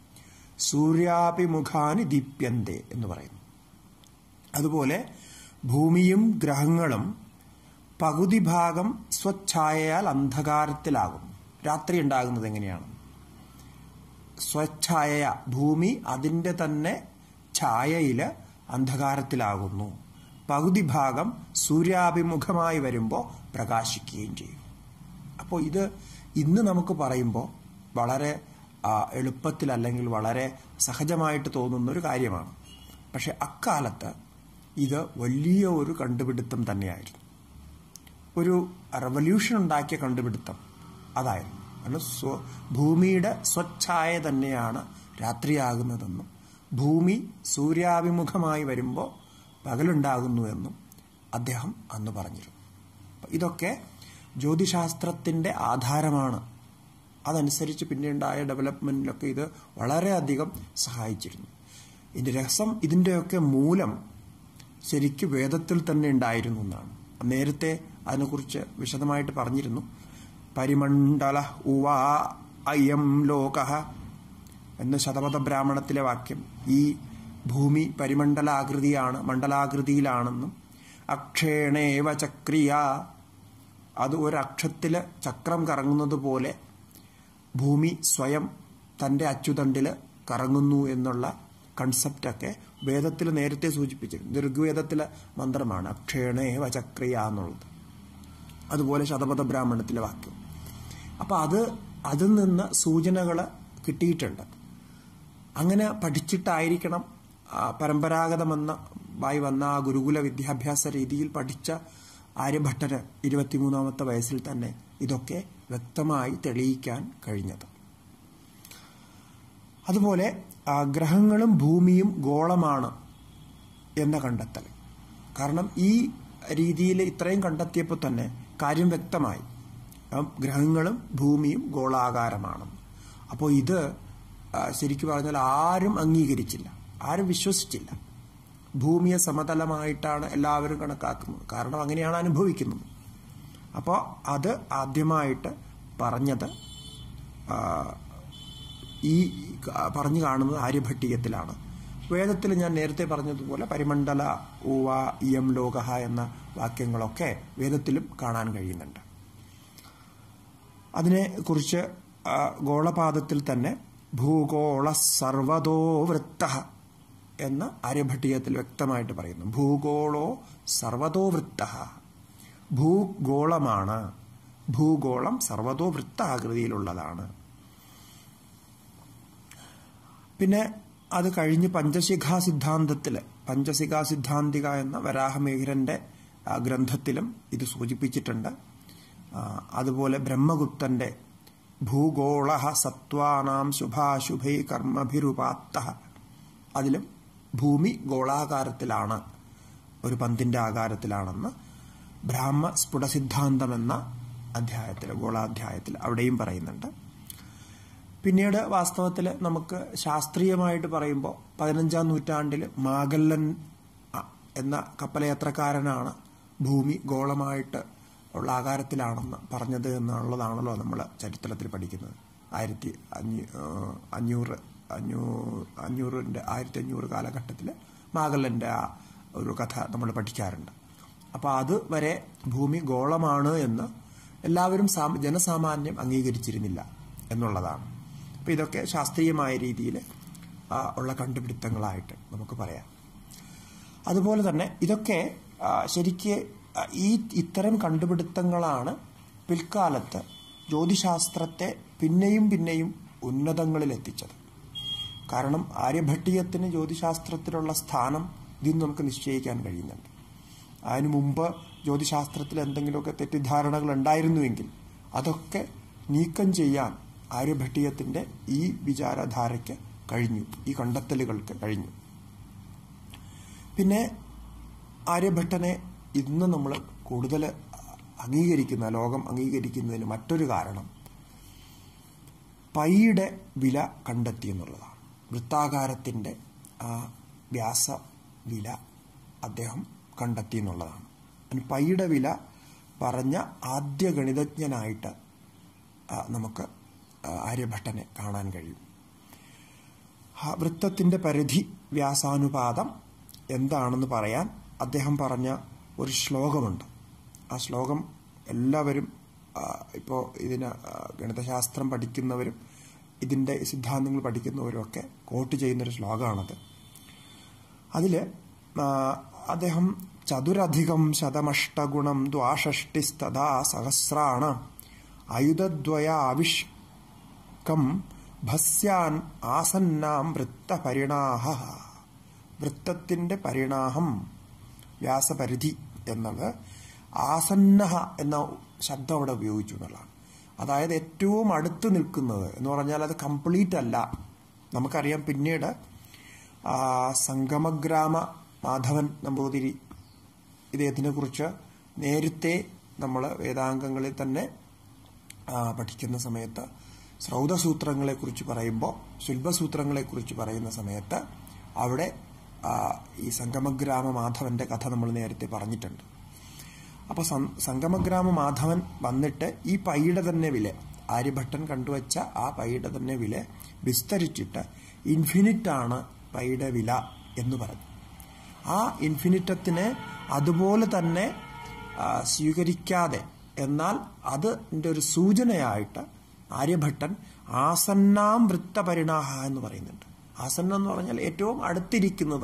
സൂര്യാഭിമുഖാനി ദീപ്യന്തേ എന്ന് പറയുന്നു അതുപോലെ ഭൂമിയും ഗ്രഹങ്ങളും പകുതി ഭാഗം സ്വച്ഛായയാൽ അന്ധകാരത്തിലാകുന്നു രാത്രി ഉണ്ടാകുന്നത് എങ്ങനെയാണ് സ്വച്ഛായ ഭൂമി അതിൻ്റെ തന്നെ ഛായയിൽ അന്ധകാരത്തിലാകുന്നു പകുതി ഭാഗം സൂര്യാഭിമുഖമായി വരുമ്പോൾ പ്രകാശിക്കുകയും ചെയ്യും അപ്പോൾ ഇത് ഇന്ന് നമുക്ക് പറയുമ്പോൾ വളരെ എളുപ്പത്തിൽ അല്ലെങ്കിൽ വളരെ സഹജമായിട്ട് തോന്നുന്ന ഒരു കാര്യമാണ് പക്ഷെ അക്കാലത്ത് ഇത് വലിയ ഒരു കണ്ടുപിടുത്തം തന്നെയായിരുന്നു ഒരു റവല്യൂഷൻ ഉണ്ടാക്കിയ കണ്ടുപിടുത്തം അതായിരുന്നു കാരണം സ്വ ഭൂമിയുടെ സ്വച്ഛായ തന്നെയാണ് രാത്രിയാകുന്നതെന്നും ഭൂമി സൂര്യാഭിമുഖമായി വരുമ്പോൾ പകലുണ്ടാകുന്നു എന്നും അദ്ദേഹം അന്ന് പറഞ്ഞിരുന്നു ഇതൊക്കെ ജ്യോതിശാസ്ത്രത്തിന്റെ ആധാരമാണ് അതനുസരിച്ച് പിന്നീടുണ്ടായ ഡെവലപ്മെന്റിലൊക്കെ ഇത് വളരെയധികം സഹായിച്ചിരുന്നു ഇതിന്റെ രസം ഇതിന്റെയൊക്കെ മൂലം ശരിക്കും വേദത്തിൽ തന്നെ ഉണ്ടായിരുന്നു എന്നാണ് നേരത്തെ അതിനെക്കുറിച്ച് വിശദമായിട്ട് പറഞ്ഞിരുന്നു പരിമണ്ഡല ഉവാ അയം ലോക എന്ന ശതപഥ ബ്രാഹ്മണത്തിലെ വാക്യം ഈ ഭൂമി പരിമണ്ഡലാകൃതിയാണ് മണ്ഡലാകൃതിയിലാണെന്നും അക്ഷേണേവ ചക്രിയ അത് ഒരക്ഷത്തില് ചക്രം കറങ്ങുന്നത് പോലെ ഭൂമി സ്വയം തന്റെ അച്ചുതണ്ടിൽ കറങ്ങുന്നു എന്നുള്ള കൺസെപ്റ്റൊക്കെ വേദത്തിൽ നേരത്തെ സൂചിപ്പിച്ചിരുന്നു ഇത് ഋഗ്വേദത്തിലെ മന്ത്രമാണ് അക്ഷേണേവ ചക്രിയ എന്നുള്ളത് അതുപോലെ ശതപഥ ബ്രാഹ്മണത്തിലെ വാക്യം അപ്പൊ അത് അതിൽ നിന്ന് സൂചനകൾ കിട്ടിയിട്ടുണ്ട് അങ്ങനെ പഠിച്ചിട്ടായിരിക്കണം പരമ്പരാഗതമെന്ന വായി വന്ന ആ ഗുരുകുല വിദ്യാഭ്യാസ രീതിയിൽ പഠിച്ച ആര്യഭട്ടന് ഇരുപത്തിമൂന്നാമത്തെ വയസ്സിൽ തന്നെ ഇതൊക്കെ വ്യക്തമായി തെളിയിക്കാൻ കഴിഞ്ഞത് അതുപോലെ ഗ്രഹങ്ങളും ഭൂമിയും ഗോളമാണ് എന്ന കണ്ടെത്തൽ കാരണം ഈ രീതിയിൽ ഇത്രയും കണ്ടെത്തിയപ്പോൾ തന്നെ കാര്യം വ്യക്തമായി ഗ്രഹങ്ങളും ഭൂമിയും ഗോളാകാരമാണെന്ന് അപ്പോൾ ഇത് ശരിക്കും പറഞ്ഞാൽ ആരും അംഗീകരിച്ചില്ല ആരും വിശ്വസിച്ചില്ല ഭൂമിയെ സമതലമായിട്ടാണ് എല്ലാവരും കണക്കാക്കുന്നത് കാരണം അങ്ങനെയാണ് അനുഭവിക്കുന്നത് അപ്പോൾ അത് ആദ്യമായിട്ട് പറഞ്ഞത് ഈ പറഞ്ഞു കാണുന്നത് ആര്യഭട്ടീയത്തിലാണ് വേദത്തിൽ ഞാൻ നേരത്തെ പറഞ്ഞതുപോലെ പരിമണ്ഡല ഊവ ഇയം ലോകഹ എന്ന വാക്യങ്ങളൊക്കെ വേദത്തിലും കാണാൻ കഴിയുന്നുണ്ട് അതിനെ കുറിച്ച് ഗോളപാദത്തിൽ തന്നെ ഭൂഗോള സർവതോ വൃത്ത എന്ന് ആര്യഭട്ടീയത്തിൽ വ്യക്തമായിട്ട് പറയുന്നു ഭൂഗോളോ സർവതോ വൃത്ത ഭൂഗോളമാണ് ഭൂഗോളം സർവതോ വൃത്താകൃതിയിലുള്ളതാണ് പിന്നെ അത് കഴിഞ്ഞ് പഞ്ചശിഖാ സിദ്ധാന്തത്തിൽ പഞ്ചശിഖാ സിദ്ധാന്തിക എന്ന വരാഹമേഖരന്റെ ഗ്രന്ഥത്തിലും ഇത് സൂചിപ്പിച്ചിട്ടുണ്ട് അതുപോലെ ബ്രഹ്മഗുപ്തന്റെ ഭൂഗോള സത്വാനാം ശുഭാശുഭൈ കർമ്മഭിരുപാത്ത അതിലും ഭൂമി ഗോളാകാരത്തിലാണ് ഒരു പന്തിന്റെ ആകാരത്തിലാണെന്ന് ബ്രാഹ്മ സ്ഫുടസിദ്ധാന്തം എന്ന അധ്യായത്തിൽ ഗോളാധ്യായത്തിൽ അവിടെയും പറയുന്നുണ്ട് പിന്നീട് വാസ്തവത്തിൽ നമുക്ക് ശാസ്ത്രീയമായിട്ട് പറയുമ്പോൾ പതിനഞ്ചാം നൂറ്റാണ്ടിൽ മാഗല്ലൻ എന്ന കപ്പലയാത്രക്കാരനാണ് ഭൂമി ഗോളമായിട്ട് ഉള്ള ആകാരത്തിലാണെന്ന് പറഞ്ഞത് എന്നുള്ളതാണല്ലോ നമ്മൾ ചരിത്രത്തിൽ പഠിക്കുന്നത് ആയിരത്തി അഞ്ഞൂ അഞ്ഞൂറ് അഞ്ഞൂ അഞ്ഞൂറിൻ്റെ ആയിരത്തി അഞ്ഞൂറ് കാലഘട്ടത്തിൽ മാഗല്ലൻ്റെ ആ ഒരു കഥ നമ്മൾ പഠിക്കാറുണ്ട് അപ്പോൾ അത് വരെ ഭൂമി ഗോളമാണ് എന്ന് എല്ലാവരും ജനസാമാന്യം അംഗീകരിച്ചിരുന്നില്ല എന്നുള്ളതാണ് അപ്പോൾ ഇതൊക്കെ ശാസ്ത്രീയമായ രീതിയിൽ ഉള്ള കണ്ടുപിടുത്തങ്ങളായിട്ട് നമുക്ക് പറയാം അതുപോലെ തന്നെ ഇതൊക്കെ ശരിക്ക് ഈ ഇത്തരം കണ്ടുപിടുത്തങ്ങളാണ് പിൽക്കാലത്ത് ജ്യോതിശാസ്ത്രത്തെ പിന്നെയും പിന്നെയും ഉന്നതങ്ങളിൽ എത്തിച്ചത് കാരണം ആര്യഭട്ടീയത്തിന് ജ്യോതിശാസ്ത്രത്തിലുള്ള സ്ഥാനം ഇതിൽ നമുക്ക് നിശ്ചയിക്കാൻ കഴിയുന്നുണ്ട് അതിനു മുമ്പ് ജ്യോതിശാസ്ത്രത്തിൽ എന്തെങ്കിലുമൊക്കെ തെറ്റിദ്ധാരണകൾ ഉണ്ടായിരുന്നുവെങ്കിൽ അതൊക്കെ നീക്കം ചെയ്യാൻ ആര്യഭട്ടീയത്തിന്റെ ഈ വിചാരധാരയ്ക്ക് കഴിഞ്ഞു ഈ കണ്ടെത്തലുകൾക്ക് കഴിഞ്ഞു പിന്നെ ആര്യഭട്ടനെ ഇന്ന് നമ്മൾ കൂടുതൽ അംഗീകരിക്കുന്ന ലോകം അംഗീകരിക്കുന്നതിന് മറ്റൊരു കാരണം പൈയുടെ വില കണ്ടെത്തി എന്നുള്ളതാണ് വൃത്താകാരത്തിൻ്റെ ആ വ്യാസ വില അദ്ദേഹം കണ്ടെത്തി എന്നുള്ളതാണ് അതിന് പൈയുടെ വില പറഞ്ഞ ആദ്യ ഗണിതജ്ഞനായിട്ട് നമുക്ക് ആര്യഭട്ടനെ കാണാൻ കഴിയും വൃത്തത്തിൻ്റെ പരിധി വ്യാസാനുപാതം എന്താണെന്ന് പറയാൻ അദ്ദേഹം പറഞ്ഞ ഒരു ശ്ലോകമുണ്ട് ആ ശ്ലോകം എല്ലാവരും ഇപ്പോൾ ഇതിന് ഗണിതശാസ്ത്രം പഠിക്കുന്നവരും ഇതിൻ്റെ സിദ്ധാന്തങ്ങൾ പഠിക്കുന്നവരും ഒക്കെ കോട്ട് ചെയ്യുന്നൊരു ശ്ലോകമാണത് അതിൽ അദ്ദേഹം ചതുരധികം ശതമഷ്ടഗുണം ദ്വാഷഷ്ടിസ്തഥാ സഹസ്രാണ ആയുധദ്വയ ആവിഷ്കം ഭസ്യാൻ ആസന്നാം വൃത്തപരിണാഹ വൃത്തത്തിൻ്റെ പരിണാഹം വ്യാസപരിധി എന്നത് ആസന്ന എന്ന ശബ്ദം അവിടെ ഉപയോഗിച്ചു എന്നുള്ളതാണ് അതായത് ഏറ്റവും അടുത്ത് നിൽക്കുന്നത് എന്ന് പറഞ്ഞാൽ അത് കംപ്ലീറ്റ് അല്ല നമുക്കറിയാം പിന്നീട് സംഗമഗ്രാമ മാധവൻ നമ്പൂതിരി ഇദ്ദേഹത്തിനെ കുറിച്ച് നേരത്തെ നമ്മൾ വേദാംഗങ്ങളിൽ തന്നെ പഠിക്കുന്ന സമയത്ത് സ്രൗതസൂത്രങ്ങളെക്കുറിച്ച് പറയുമ്പോൾ ശുൽഭസൂത്രങ്ങളെക്കുറിച്ച് പറയുന്ന സമയത്ത് അവിടെ ഈ സംഗമഗ്രാമ മാധവന്റെ കഥ നമ്മൾ നേരത്തെ പറഞ്ഞിട്ടുണ്ട് അപ്പോൾ സംഗമഗ്രാമ മാധവൻ വന്നിട്ട് ഈ പൈയുടെ തന്നെ വില ആര്യഭട്ടൻ കണ്ടുവച്ച ആ പൈയുടെ തന്നെ വില വിസ്തരിച്ചിട്ട് ഇൻഫിനിറ്റ് ആണ് പൈയുടെ വില എന്ന് പറഞ്ഞു ആ ഇൻഫിനിറ്റത്തിനെ അതുപോലെ തന്നെ സ്വീകരിക്കാതെ എന്നാൽ അതിൻ്റെ ഒരു സൂചനയായിട്ട് ആര്യഭട്ടൻ ആസന്നാം വൃത്തപരിണാഹ എന്ന് പറയുന്നുണ്ട് ആസന്നം എന്ന് പറഞ്ഞാൽ ഏറ്റവും അടുത്തിരിക്കുന്നത്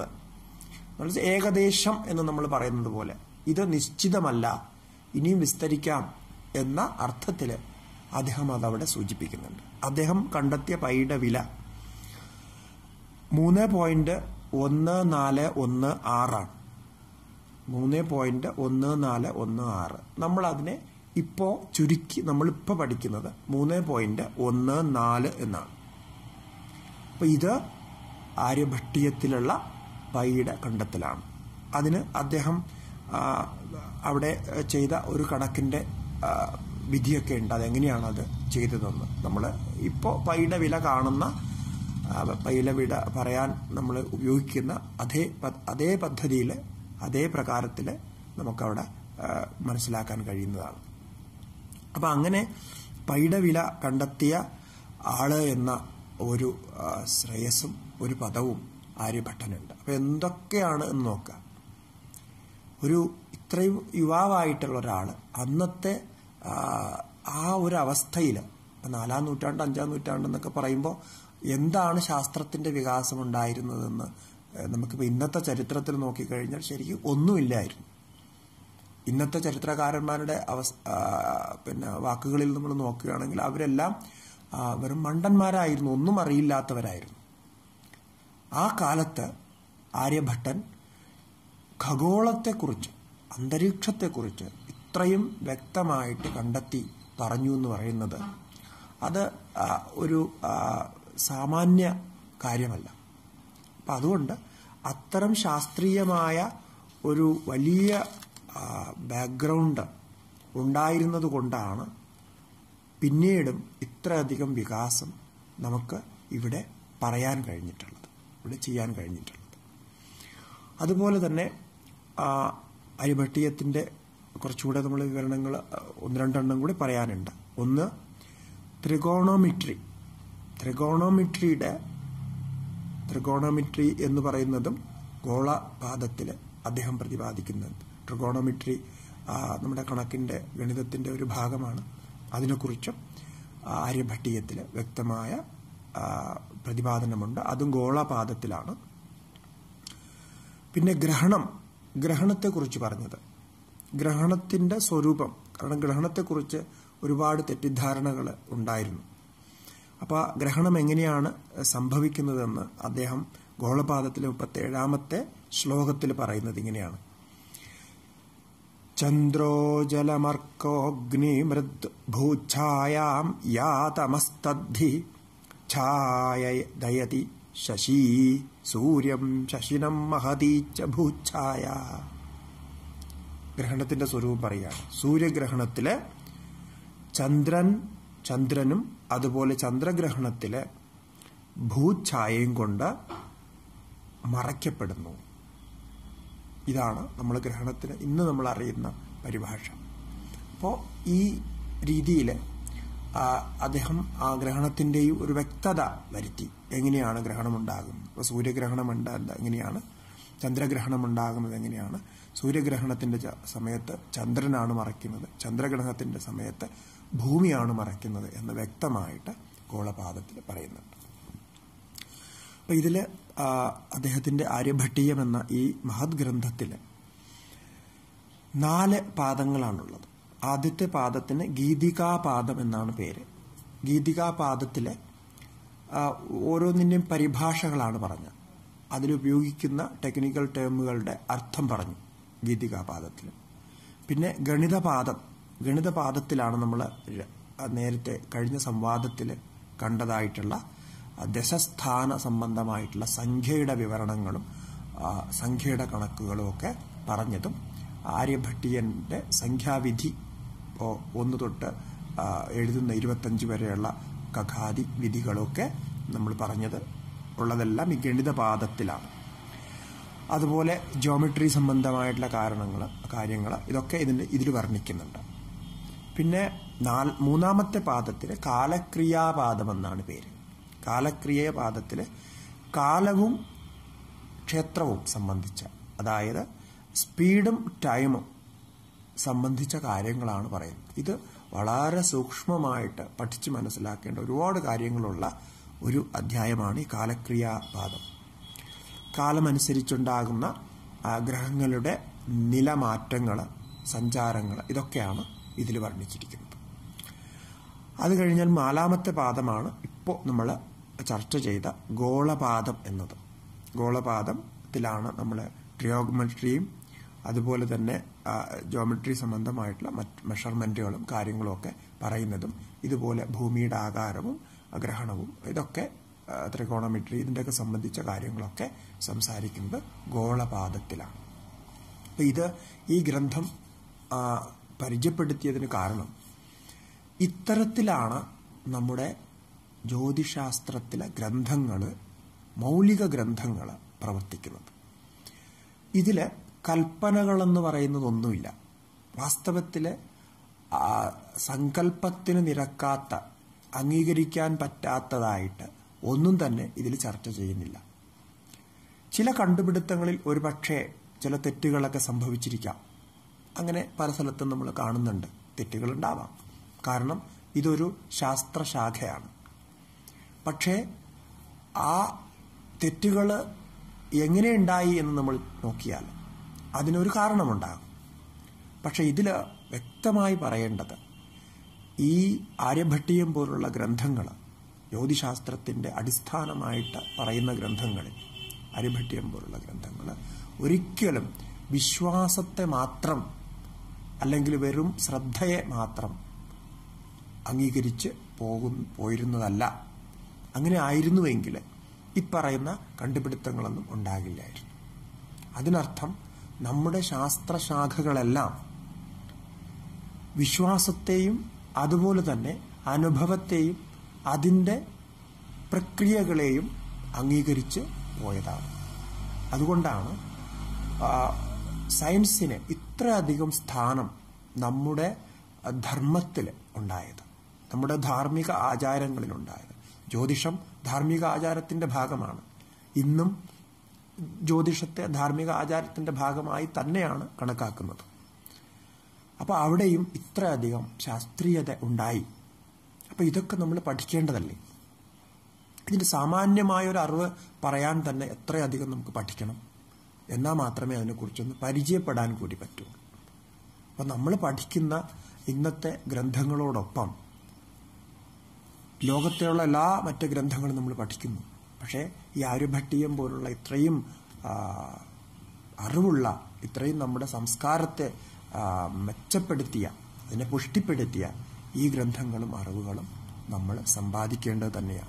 ഏകദേശം എന്ന് നമ്മൾ പറയുന്നത് പോലെ ഇത് നിശ്ചിതമല്ല ഇനിയും വിസ്തരിക്കാം എന്ന അർത്ഥത്തിൽ അദ്ദേഹം അതവിടെ സൂചിപ്പിക്കുന്നുണ്ട് അദ്ദേഹം കണ്ടെത്തിയ പൈയുടെ വില മൂന്ന് പോയിന്റ് ഒന്ന് നാല് ഒന്ന് ആറാണ് മൂന്ന് പോയിന്റ് ഒന്ന് നാല് ഒന്ന് ആറ് നമ്മൾ അതിനെ ഇപ്പോൾ ചുരുക്കി നമ്മളിപ്പോൾ പഠിക്കുന്നത് മൂന്ന് പോയിന്റ് ഒന്ന് നാല് എന്നാണ് അപ്പോൾ ഇത് ആര്യഭട്ടീയത്തിലുള്ള പൈയുടെ കണ്ടെത്തലാണ് അതിന് അദ്ദേഹം ആ, അവിടെ ചെയ്ത ഒരു കണക്കിന്റെ ആ, വിധിയൊക്കെ ഉണ്ട് അതെങ്ങനെയാണ് അത് ചെയ്തതെന്ന് നമ്മൾ ഇപ്പോൾ പൈയുടെ വില കാണുന്ന ആ, പൈയിലെ വില പറയാൻ നമ്മൾ ഉപയോഗിക്കുന്ന അതേ പ- അതേ പദ്ധതിയിൽ അതേ പ്രകാരത്തിൽ നമുക്കവിടെ ആ, മനസ്സിലാക്കാൻ കഴിയുന്നതാണ് അപ്പം അങ്ങനെ പൈയുടെ വില കണ്ടെത്തിയ ആള് എന്ന ഒരു ആ, ശ്രേയസ്സും ഒരു പദവും ആര്യഭട്ടനുണ്ട് അപ്പം എന്തൊക്കെയാണ് എന്ന് നോക്കുക ഒരു ഇത്രയും യുവാവായിട്ടുള്ള ഒരാൾ അന്നത്തെ ആ, ആ ഒരു അവസ്ഥയിൽ നാലാം നൂറ്റാണ്ട് അഞ്ചാം നൂറ്റാണ്ട് എന്നൊക്കെ പറയുമ്പോൾ എന്താണ് ശാസ്ത്രത്തിന്റെ വികാസം ഉണ്ടായിരുന്നതെന്ന് ഏഹ്, നമുക്കിപ്പോൾ ഇന്നത്തെ ചരിത്രത്തിൽ നോക്കിക്കഴിഞ്ഞാൽ ശരിക്കും ഒന്നുമില്ലായിരുന്നു ഇന്നത്തെ ചരിത്രകാരന്മാരുടെ അവസ് ആ, പിന്നെ വാക്കുകളിൽ നമ്മൾ നോക്കുകയാണെങ്കിൽ അവരെല്ലാം ആ, വെറും മണ്ടന്മാരായിരുന്നു ഒന്നും അറിയില്ലാത്തവരായിരുന്നു ആ കാലത്ത് ആര്യഭട്ടൻ ഖഗോളത്തെക്കുറിച്ച് അന്തരീക്ഷത്തെക്കുറിച്ച് ഇത്രയും വ്യക്തമായിട്ട് കണ്ടെത്തി പറഞ്ഞു എന്ന് പറയുന്നത് അത് ആ, ഒരു ആ, സാമാന്യ കാര്യമല്ല അപ്പം അതുകൊണ്ട് അത്തരം ശാസ്ത്രീയമായ ഒരു വലിയ ബാക്ക്ഗ്രൗണ്ട് ഉണ്ടായിരുന്നത് കൊണ്ടാണ് പിന്നീടും ഇത്രയധികം വികാസം നമുക്ക് ഇവിടെ പറയാൻ കഴിഞ്ഞിട്ടുള്ളത് ഇവിടെ ചെയ്യാൻ കഴിഞ്ഞിട്ടുള്ളത് അതുപോലെ തന്നെ ആ, അരിഭട്ടീയത്തിൻ്റെ കുറച്ചുകൂടെ നമ്മൾ വിവരണങ്ങൾ ഒന്ന് രണ്ടെണ്ണം കൂടി പറയാനുണ്ട് ഒന്ന് ത്രികോണോമിട്രി ത്രികോണോമിട്രിയുടെ ത്രികോണോമിട്രി എന്ന് പറയുന്നതും ഗോളപാദത്തിൽ അദ്ദേഹം പ്രതിപാദിക്കുന്നുണ്ട് ട്രിഗോണോമിട്രി ആ, നമ്മുടെ കണക്കിൻ്റെ ഗണിതത്തിൻ്റെ ഒരു ഭാഗമാണ് അതിനെക്കുറിച്ചും ആ, ആര്യഭട്ടീയത്തിൽ വ്യക്തമായ ആ, പ്രതിപാദനമുണ്ട് അതും ഗോളപാദത്തിലാണ് പിന്നെ ഗ്രഹണം ഗ്രഹണത്തെക്കുറിച്ച് പറഞ്ഞത് ഗ്രഹണത്തിന്റെ സ്വരൂപം കാരണം ഗ്രഹണത്തെക്കുറിച്ച് ഒരുപാട് തെറ്റിദ്ധാരണകൾ ഉണ്ടായിരുന്നു അപ്പോൾ ഗ്രഹണം എങ്ങനെയാണ് സംഭവിക്കുന്നതെന്ന് അദ്ദേഹം ഗോളപാദത്തിലെ മുപ്പത്തേഴാമത്തെ ശ്ലോകത്തിൽ പറയുന്നത് ഇങ്ങനെയാണ് ചന്ദ്രോ ജലമർക്കോഗ്നിമൃദ് ഭൂഛായാം യാതമസ്തദ്ധി ഛായദയതി ശശി സൂര്യം ശശിനം മഹതീ ച ഭൂച്ഛായ ഗ്രഹണത്തിന്റെ സ്വരൂപം പറയുകയാണ് സൂര്യഗ്രഹണത്തിലെ ചന്ദ്രൻ ചന്ദ്രനും അതുപോലെ ചന്ദ്രഗ്രഹണത്തിലെ ഭൂഛായയും കൊണ്ട് മറയ്ക്കപ്പെടുന്നു ഇതാണ് നമ്മൾ ഗ്രഹണത്തിന് ഇന്ന് നമ്മൾ അറിയുന്ന പരിഭാഷ അപ്പോൾ ഈ രീതിയിൽ അദ്ദേഹം ആ ഗ്രഹണത്തിൻ്റെയും ഒരു വ്യക്തത വരുത്തി എങ്ങനെയാണ് ഗ്രഹണം ഉണ്ടാകുന്നത് അപ്പോൾ സൂര്യഗ്രഹണം ഉണ്ടാകുന്നത് എങ്ങനെയാണ് ചന്ദ്രഗ്രഹണം ഉണ്ടാകുന്നത് എങ്ങനെയാണ് സൂര്യഗ്രഹണത്തിന്റെ ച- സമയത്ത് ചന്ദ്രനാണ് മറയ്ക്കുന്നത് ചന്ദ്രഗ്രഹണത്തിന്റെ സമയത്ത് ഭൂമിയാണ് മറയ്ക്കുന്നത് എന്ന് വ്യക്തമായിട്ട് ഗോളപാദത്തിൽ പറയുന്നുണ്ട് അപ്പൊ ഇതില് ആ, അദ്ദേഹത്തിന്റെ ആര്യഭട്ടീയം എന്ന ഈ മഹത് ഗ്രന്ഥത്തില് നാല് പാദങ്ങളാണുള്ളത് ആദ്യത്തെ പാദത്തിന് ഗീതികാപാദം എന്നാണ് പേര് ഗീതികാപാദത്തിലെ ആ, ഓരോന്നിൻ്റെയും പരിഭാഷകളാണ് പറഞ്ഞത് അതിലുപയോഗിക്കുന്ന ടെക്നിക്കൽ ടേമുകളുടെ അർത്ഥം പറഞ്ഞു ഗീതികാപാദത്തിൽ പിന്നെ ഗണിതപാദം ഗണിതപാദത്തിലാണ് നമ്മൾ നേരത്തെ കഴിഞ്ഞ സംവാദത്തിൽ കണ്ടതായിട്ടുള്ള ആ, ദശസ്ഥാന സംബന്ധമായിട്ടുള്ള സംഖ്യയുടെ വിവരണങ്ങളും ആ, സംഖ്യയുടെ കണക്കുകളും ഒക്കെ പറഞ്ഞതും ആര്യഭട്ടീയന്റെ സംഖ്യാവിധി ഇപ്പോൾ ഒന്ന് തൊട്ട് ആ, എഴുതുന്ന ഇരുപത്തഞ്ച് വരെയുള്ള കഖാദി വിധികളൊക്കെ നമ്മൾ പറഞ്ഞത് ഉള്ളതെല്ലാം ഈ ഗണിതപാദത്തിലാണ് അതുപോലെ ജോമെട്രി സംബന്ധമായിട്ടുള്ള കാരണങ്ങൾ കാര്യങ്ങൾ ഇതൊക്കെ ഇതിൻ്റെ ഇതിൽ വർണ്ണിക്കുന്നുണ്ട് പിന്നെ നാൽ മൂന്നാമത്തെ പാദത്തിൽ കാലക്രിയാപാദം എന്നാണ് പേര് കാലക്രിയ പാദത്തിൽ കാലവും ക്ഷേത്രവും സംബന്ധിച്ച അതായത് സ്പീഡും ടൈമും സംബന്ധിച്ച കാര്യങ്ങളാണ് പറയുന്നത് ഇത് വളരെ സൂക്ഷ്മമായിട്ട് പഠിച്ച് മനസ്സിലാക്കേണ്ട ഒരുപാട് കാര്യങ്ങളുള്ള ഒരു അധ്യായമാണ് ഈ കാലക്രിയാപാദം കാലമനുസരിച്ചുണ്ടാകുന്ന ആ, ഗ്രഹങ്ങളുടെ നിലമാറ്റങ്ങൾ സഞ്ചാരങ്ങൾ ഇതൊക്കെയാണ് ഇതിൽ വർണ്ണിച്ചിരിക്കുന്നത് അത് കഴിഞ്ഞാൽ നാലാമത്തെ പാദമാണ് ഇപ്പോൾ നമ്മൾ ചർച്ച ചെയ്ത ഗോളപാദം എന്നത് ഗോളപാദത്തിലാണ് നമ്മൾ ട്രിയോഗ്മെട്രിയും അതുപോലെ തന്നെ ജോമെട്രി സംബന്ധമായിട്ടുള്ള മറ്റ് മെഷർമെന്റുകളും കാര്യങ്ങളും ഒക്കെ പറയുന്നതും ഇതുപോലെ ഭൂമിയുടെ ആകാരവും ഗ്രഹണവും ഇതൊക്കെ ആ, ത്രികോണമെട്രി ഇതിൻ്റെയൊക്കെ സംബന്ധിച്ച കാര്യങ്ങളൊക്കെ സംസാരിക്കുന്നത് ഗോളപാദത്തിലാണ് അപ്പം ഇത് ഈ ഗ്രന്ഥം ആ, പരിചയപ്പെടുത്തിയതിന് കാരണം ഇത്തരത്തിലാണ് നമ്മുടെ ജ്യോതിശാസ്ത്രത്തിലെ ഗ്രന്ഥങ്ങൾ മൗലിക ഗ്രന്ഥങ്ങൾ പ്രവർത്തിക്കുന്നത് ഇതിൽ കൽപ്പനകളെന്ന് പറയുന്നതൊന്നുമില്ല വാസ്തവത്തിൽ സങ്കല്പത്തിന് നിരക്കാത്ത അംഗീകരിക്കാൻ പറ്റാത്തതായിട്ട് ഒന്നും തന്നെ ഇതിൽ ചർച്ച ചെയ്യുന്നില്ല ചില കണ്ടുപിടുത്തങ്ങളിൽ ഒരുപക്ഷെ ചില തെറ്റുകളൊക്കെ സംഭവിച്ചിരിക്കാം അങ്ങനെ പല സ്ഥലത്തും നമ്മൾ കാണുന്നുണ്ട് തെറ്റുകളുണ്ടാവാം കാരണം ഇതൊരു ശാസ്ത്രശാഖയാണ് പക്ഷേ ആ തെറ്റുകൾ എങ്ങനെ ഉണ്ടായി എന്ന് നമ്മൾ നോക്കിയാൽ അതിനൊരു കാരണമുണ്ടാകും പക്ഷെ ഇതിൽ വ്യക്തമായി പറയേണ്ടത് ഈ ആര്യഭട്ടീയം പോലുള്ള ഗ്രന്ഥങ്ങൾ ജ്യോതിശാസ്ത്രത്തിൻ്റെ അടിസ്ഥാനമായിട്ട് പറയുന്ന ഗ്രന്ഥങ്ങളിൽ ആര്യഭട്ടീയം പോലുള്ള ഗ്രന്ഥങ്ങൾ ഒരിക്കലും വിശ്വാസത്തെ മാത്രം അല്ലെങ്കിൽ വെറും ശ്രദ്ധയെ മാത്രം അംഗീകരിച്ച് പോകും പോയിരുന്നതല്ല അങ്ങനെ ആയിരുന്നുവെങ്കിൽ ഇപ്പറയുന്ന കണ്ടുപിടുത്തങ്ങളൊന്നും ഉണ്ടാകില്ലായിരുന്നു അതിനർത്ഥം നമ്മുടെ ശാസ്ത്രശാഖകളെല്ലാം വിശ്വാസത്തെയും അതുപോലെ തന്നെ അനുഭവത്തെയും അതിൻ്റെ പ്രക്രിയകളെയും അംഗീകരിച്ച് പോയതാണ് അതുകൊണ്ടാണ് ആ, സയൻസിന് ഇത്രയധികം സ്ഥാനം നമ്മുടെ ധർമ്മത്തിൽ ഉണ്ടായത് നമ്മുടെ ധാർമ്മിക ആചാരങ്ങളിലുണ്ടായത് ജ്യോതിഷം ധാർമ്മിക ആചാരത്തിന്റെ ഭാഗമാണ് ഇന്നും ജ്യോതിഷത്തെ ധാർമ്മിക ആചാരത്തിന്റെ ഭാഗമായി തന്നെയാണ് കണക്കാക്കുന്നത് അപ്പോൾ അവിടെയും ഇത്രയധികം ശാസ്ത്രീയത ഉണ്ടായി അപ്പോൾ ഇതൊക്കെ നമ്മൾ പഠിക്കേണ്ടതല്ലേ ഇതിന് സാമാന്യമായ ഒരു അറിവ് പറയാൻ തന്നെ എത്രയധികം നമുക്ക് പഠിക്കണം എന്നാൽ മാത്രമേ അതിനെക്കുറിച്ചൊന്ന് പരിചയപ്പെടാൻ കൂടി പറ്റൂ അപ്പം നമ്മൾ പഠിക്കുന്ന ഇന്നത്തെ ഗ്രന്ഥങ്ങളോടൊപ്പം ലോകത്തെയുള്ള എല്ലാ മറ്റ് ഗ്രന്ഥങ്ങളും നമ്മൾ പഠിക്കുന്നു പക്ഷേ ഈ ആര്യഭട്ടീയം പോലുള്ള ഇത്രയും ആ, അറിവുള്ള ഇത്രയും നമ്മുടെ സംസ്കാരത്തെ ആ, മെച്ചപ്പെടുത്തിയ അതിനെ പുഷ്ടിപ്പെടുത്തിയ ഈ ഗ്രന്ഥങ്ങളും അറിവുകളും നമ്മൾ സമ്പാദിക്കേണ്ടത് തന്നെയാണ്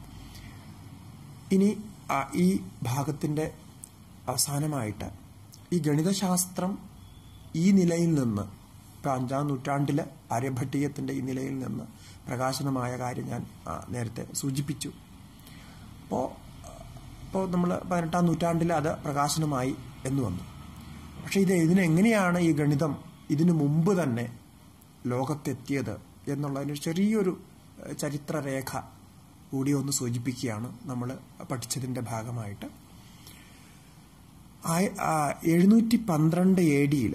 ഇനി ആ, ഈ ഭാഗത്തിൻ്റെ അവസാനമായിട്ട് ഈ ഗണിതശാസ്ത്രം ഈ നിലയിൽ നിന്ന് ഇപ്പം അഞ്ചാം നൂറ്റാണ്ടിലെ ആര്യഭട്ടീയത്തിൻ്റെ ഈ നിലയിൽ നിന്ന് പ്രകാശനമായ കാര്യം ഞാൻ ആ, നേരത്തെ സൂചിപ്പിച്ചു അപ്പോൾ ഇപ്പോൾ നമ്മൾ പതിനെട്ടാം നൂറ്റാണ്ടിൽ അത് പ്രകാശനമായി എന്ന് വന്നു പക്ഷേ ഇത് ഇതിനെങ്ങനെയാണ് ഈ ഗണിതം ഇതിനു മുമ്പ് തന്നെ ലോകത്തെത്തിയത് എന്നുള്ളതിന് ചെറിയൊരു ഏഹ്, ചരിത്രരേഖ കൂടി ഒന്ന് സൂചിപ്പിക്കുകയാണ് നമ്മൾ പഠിച്ചതിൻ്റെ ഭാഗമായിട്ട് ആയ- ആ, എഴുന്നൂറ്റി പന്ത്രണ്ട് എ ഡിയിൽ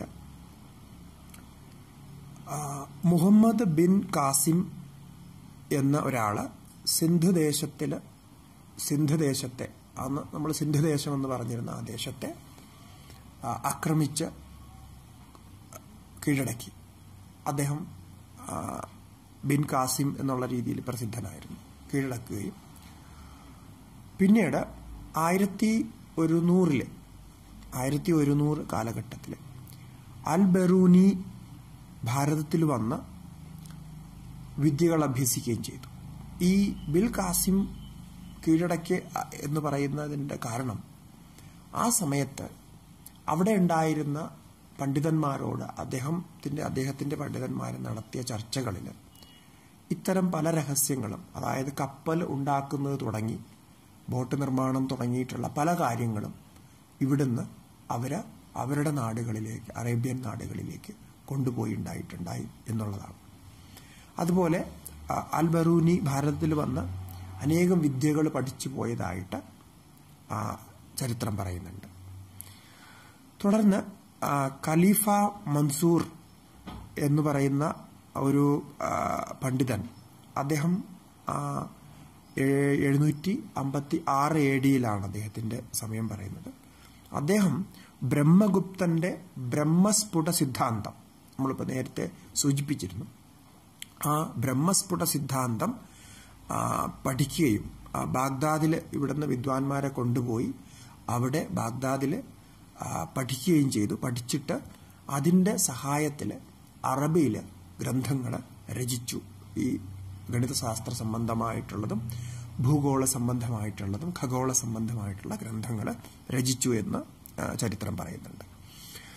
മുഹമ്മദ് ബിൻ കാസിം എന്ന ഒരാള് സിന്ധ് ദേശത്തിൽ സിന്ധ് ദേശത്തെ അന്ന് നമ്മൾ സിന്ധ് ദേശം എന്ന് പറഞ്ഞിരുന്ന ആ ദേശത്തെ ആ, ആക്രമിച്ച് കീഴടക്കി അദ്ദേഹം ആ, ബിൻ കാസിം എന്നുള്ള രീതിയിൽ പ്രസിദ്ധനായിരുന്നു കീഴടക്കുകയും പിന്നീട് ആയിരത്തി ഒരുന്നൂറില് ആയിരത്തി ഒരുന്നൂറ് കാലഘട്ടത്തിൽ അൽ ബറൂനി ഭാരതത്തിൽ വന്ന് വിദ്യകൾ അഭ്യസിക്കുകയും ചെയ്തു ഈ ബിൽ കാസിം കീഴടക്കി എന്ന് പറയുന്നതിൻ്റെ കാരണം ആ സമയത്ത് അവിടെ ഉണ്ടായിരുന്ന പണ്ഡിതന്മാരോട് അദ്ദേഹത്തിൻ്റെ അദ്ദേഹത്തിൻ്റെ പണ്ഡിതന്മാർ നടത്തിയ ചർച്ചകളിൽ ഇത്തരം പല രഹസ്യങ്ങളും അതായത് കപ്പൽ ഉണ്ടാക്കുന്നത് തുടങ്ങി ബോട്ട് നിർമ്മാണം തുടങ്ങിയിട്ടുള്ള പല കാര്യങ്ങളും ഇവിടുന്ന് അവർ അവരുടെ നാടുകളിലേക്ക് അറേബ്യൻ നാടുകളിലേക്ക് കൊണ്ടുപോയി ഉണ്ടായിട്ടുണ്ടായി എന്നുള്ളതാണ് അതുപോലെ അ, അൽ ബറൂനി ഭാരതത്തിൽ വന്ന് അനേകം വിദ്യകൾ പഠിച്ചു പോയതായിട്ട് ആ, ചരിത്രം പറയുന്നുണ്ട് തുടർന്ന് ആ, ഖലീഫ മൻസൂർ എന്ന് പറയുന്ന ഒരു ആ, പണ്ഡിതൻ അദ്ദേഹം ആ, ഏ- എഴുന്നൂറ്റി അമ്പത്തി ആറ് എ ഡിയിലാണ് അദ്ദേഹത്തിന്റെ സമയം പറയുന്നത് അദ്ദേഹം ബ്രഹ്മഗുപ്തന്റെ ബ്രഹ്മസ്ഫുട സിദ്ധാന്തം നമ്മളിപ്പോൾ നേരത്തെ സൂചിപ്പിച്ചിരുന്നു ആ ബ്രഹ്മസ്ഫുട സിദ്ധാന്തം ആ, പഠിക്കുകയും ആ, ബാഗ്ദാദിൽ ഇവിടുന്ന് വിദ്വാൻമാരെ കൊണ്ടുപോയി അവിടെ ബാഗ്ദാദിൽ ആ, പഠിക്കുകയും ചെയ്തു പഠിച്ചിട്ട് അതിൻ്റെ സഹായത്തിൽ അറബിയിൽ ഗ്രന്ഥങ്ങൾ രചിച്ചു ഈ ഗണിതശാസ്ത്ര സംബന്ധമായിട്ടുള്ളതും ഭൂഗോള സംബന്ധമായിട്ടുള്ളതും ഖഗോള സംബന്ധമായിട്ടുള്ള ഗ്രന്ഥങ്ങൾ രചിച്ചു എന്ന് ആ, ചരിത്രം പറയുന്നുണ്ട്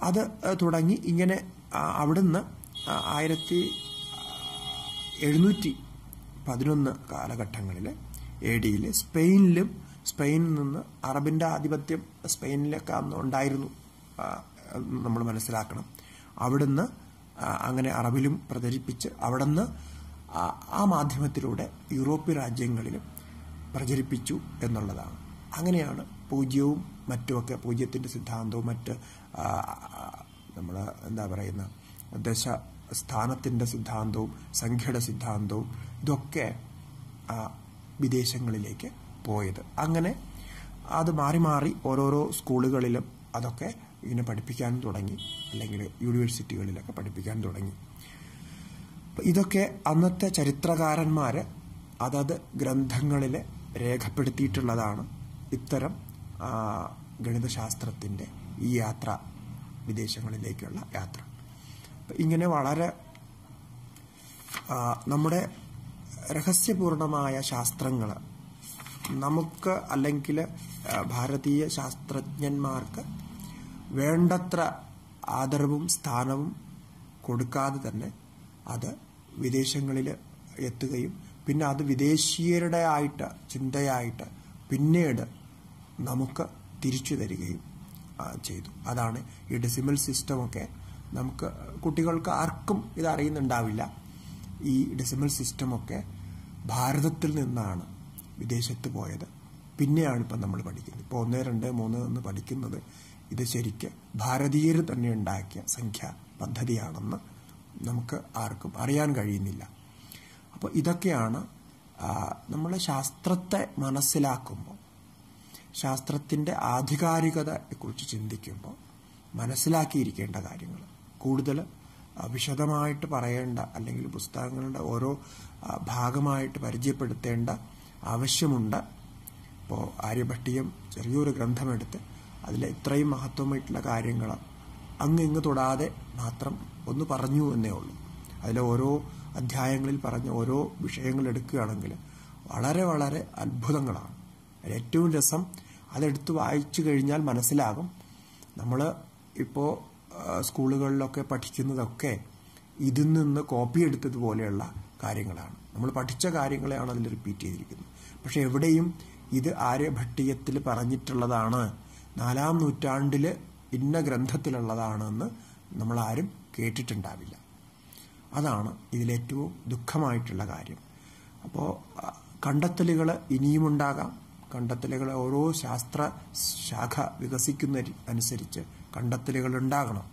അത് തുടങ്ങി ഇങ്ങനെ അവിടുന്ന് ആയിരത്തി എഴുന്നൂറ്റി പതിനൊന്ന് കാലഘട്ടങ്ങളിൽ എ ഡിയിൽ സ്പെയിനിലും സ്പെയിനിൽ നിന്ന് അറബിൻ്റെ ആധിപത്യം സ്പെയിനിലൊക്കെ അന്ന് ഉണ്ടായിരുന്നു നമ്മൾ മനസ്സിലാക്കണം അവിടുന്ന് അങ്ങനെ അറബിലും പ്രചരിപ്പിച്ച് അവിടുന്ന് ആ മാധ്യമത്തിലൂടെ യൂറോപ്യൻ രാജ്യങ്ങളിലും പ്രചരിപ്പിച്ചു എന്നുള്ളതാണ് അങ്ങനെയാണ് പൂജ്യവും മറ്റുമൊക്കെ പൂജ്യത്തിൻ്റെ സിദ്ധാന്തവും മറ്റ് നമ്മൾ എന്താ പറയുന്ന ദശ സ്ഥാനത്തിൻ്റെ സിദ്ധാന്തവും സംഖ്യയുടെ സിദ്ധാന്തവും ഇതൊക്കെ വിദേശങ്ങളിലേക്ക് പോയത് അങ്ങനെ അത് മാറി മാറി ഓരോരോ സ്കൂളുകളിലും അതൊക്കെ ഇങ്ങനെ പഠിപ്പിക്കാൻ തുടങ്ങി അല്ലെങ്കിൽ യൂണിവേഴ്സിറ്റികളിലൊക്കെ പഠിപ്പിക്കാൻ തുടങ്ങി ഇതൊക്കെ അന്നത്തെ ചരിത്രകാരന്മാർ അതത് ഗ്രന്ഥങ്ങളിൽ രേഖപ്പെടുത്തിയിട്ടുള്ളതാണ് ഇത്തരം ഗണിതശാസ്ത്രത്തിൻ്റെ ഈ യാത്ര വിദേശങ്ങളിലേക്കുള്ള യാത്ര ഇങ്ങനെ വളരെ നമ്മുടെ രഹസ്യപൂർണമായ ശാസ്ത്രങ്ങൾ നമുക്ക് അല്ലെങ്കിൽ ഭാരതീയ ശാസ്ത്രജ്ഞന്മാർക്ക് വേണ്ടത്ര ആദരവും സ്ഥാനവും കൊടുക്കാതെ തന്നെ അത് വിദേശങ്ങളിൽ എത്തുകയും പിന്നെ അത് വിദേശീയരുടെ ആയിട്ട് ചിന്തയായിട്ട് പിന്നീട് നമുക്ക് തിരിച്ചു തരികയും ചെയ്തു അതാണ് ഈ ഡെസിമൽ സിസ്റ്റമൊക്കെ നമുക്ക് കുട്ടികൾക്ക് ആർക്കും ഇത് അറിയുന്നുണ്ടാവില്ല ഈ ഡെസിമൽ സിസ്റ്റമൊക്കെ ഭാരതത്തിൽ നിന്നാണ് വിദേശത്ത് പോയത് പിന്നെയാണ് ഇപ്പം നമ്മൾ പഠിക്കുന്നത് ഇപ്പോൾ ഒന്ന് രണ്ട് മൂന്ന് എന്ന് പഠിക്കുന്നത് ഇത് ശരിക്ക് ഭാരതീയർ തന്നെ ഉണ്ടാക്കിയ സംഖ്യ പദ്ധതിയാണെന്ന് നമുക്ക് ആർക്കും അറിയാൻ കഴിയുന്നില്ല അപ്പോൾ ഇതൊക്കെയാണ് നമ്മൾ ശാസ്ത്രത്തെ മനസ്സിലാക്കുമ്പോൾ ശാസ്ത്രത്തിൻ്റെ ആധികാരികതയെക്കുറിച്ച് ചിന്തിക്കുമ്പോൾ മനസ്സിലാക്കിയിരിക്കേണ്ട കാര്യങ്ങൾ കൂടുതൽ വിശദമായിട്ട് പറയേണ്ട അല്ലെങ്കിൽ പുസ്തകങ്ങളുടെ ഓരോ ഭാഗമായിട്ട് പരിചയപ്പെടുത്തേണ്ട ആവശ്യമുണ്ട് ഇപ്പോൾ ആര്യഭട്ടീയം ചെറിയൊരു ഗ്രന്ഥമെടുത്ത് അതിൽ ഇത്രയും മഹത്വമായിട്ടുള്ള കാര്യങ്ങൾ അങ്ങ് ഇങ്ങ് തൊടാതെ മാത്രം ഒന്ന് പറഞ്ഞു എന്നേ ഉള്ളൂ അതിലെ ഓരോ അധ്യായങ്ങളിൽ പറഞ്ഞ ഓരോ വിഷയങ്ങൾ എടുക്കുകയാണെങ്കിൽ വളരെ വളരെ അത്ഭുതങ്ങളാണ് അതിൽ ഏറ്റവും രസം അതെടുത്ത് വായിച്ചു കഴിഞ്ഞാൽ മനസ്സിലാകും നമ്മൾ ഇപ്പോൾ സ്കൂളുകളിലൊക്കെ പഠിക്കുന്നതൊക്കെ ഇതിൽ നിന്ന് കോപ്പി എടുത്തതുപോലെയുള്ള കാര്യങ്ങളാണ് നമ്മൾ പഠിച്ച കാര്യങ്ങളെയാണ് അതിൽ റിപ്പീറ്റ് ചെയ്തിരിക്കുന്നത് പക്ഷെ എവിടെയും ഇത് ആര്യഭട്ടീയത്തിൽ പറഞ്ഞിട്ടുള്ളതാണ് നാലാം നൂറ്റാണ്ടിൽ ഇന്ന ഗ്രന്ഥത്തിലുള്ളതാണെന്ന് നമ്മളാരും കേട്ടിട്ടുണ്ടാവില്ല അതാണ് ഇതിലേറ്റവും ദുഃഖമായിട്ടുള്ള കാര്യം അപ്പോൾ കണ്ടെത്തലുകൾ ഇനിയുമുണ്ടാകാം കണ്ടെത്തലുകൾ ഓരോ ശാസ്ത്ര ശാഖ വികസിക്കുന്ന അനുസരിച്ച് കണ്ടെത്തലുകൾ ഉണ്ടാകണം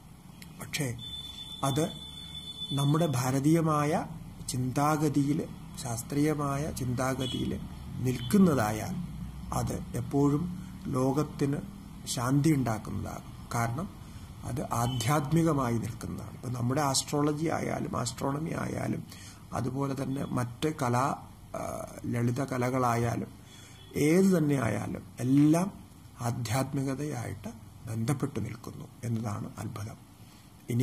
പക്ഷേ അത് നമ്മുടെ ഭാരതീയമായ ചിന്താഗതിയിൽ ശാസ്ത്രീയമായ ചിന്താഗതിയിൽ നിൽക്കുന്നതായാൽ അത് എപ്പോഴും ലോകത്തിന് ശാന്തി ഉണ്ടാക്കുന്നതാകും കാരണം അത് ആധ്യാത്മികമായി നിൽക്കുന്നതാണ് ഇപ്പം നമ്മുടെ ആസ്ട്രോളജി ആയാലും ആസ്ട്രോണമി ആയാലും അതുപോലെ തന്നെ മറ്റ് കലാ ലളിത കലകളായാലും ഏത് തന്നെ ആയാലും എല്ലാം ആധ്യാത്മികതയായിട്ട് ബന്ധപ്പെട്ടു നിൽക്കുന്നു എന്നതാണ് അത്ഭുതം ഇനി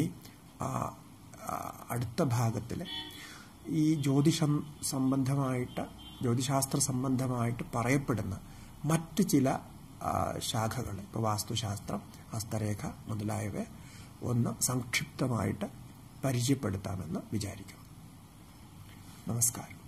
അടുത്ത ഭാഗത്തിൽ ഈ ജ്യോതിഷം സംബന്ധമായിട്ട് ജ്യോതിശാസ്ത്ര സംബന്ധമായിട്ട് പറയപ്പെടുന്ന മറ്റ് ചില ശാഖകൾ ഇപ്പോൾ വാസ്തുശാസ്ത്രം ഹസ്തരേഖ മുതലായവ ഒന്ന് സംക്ഷിപ്തമായിട്ട് പരിചയപ്പെടുത്താമെന്ന് വിചാരിക്കുന്നു നമസ്കാരം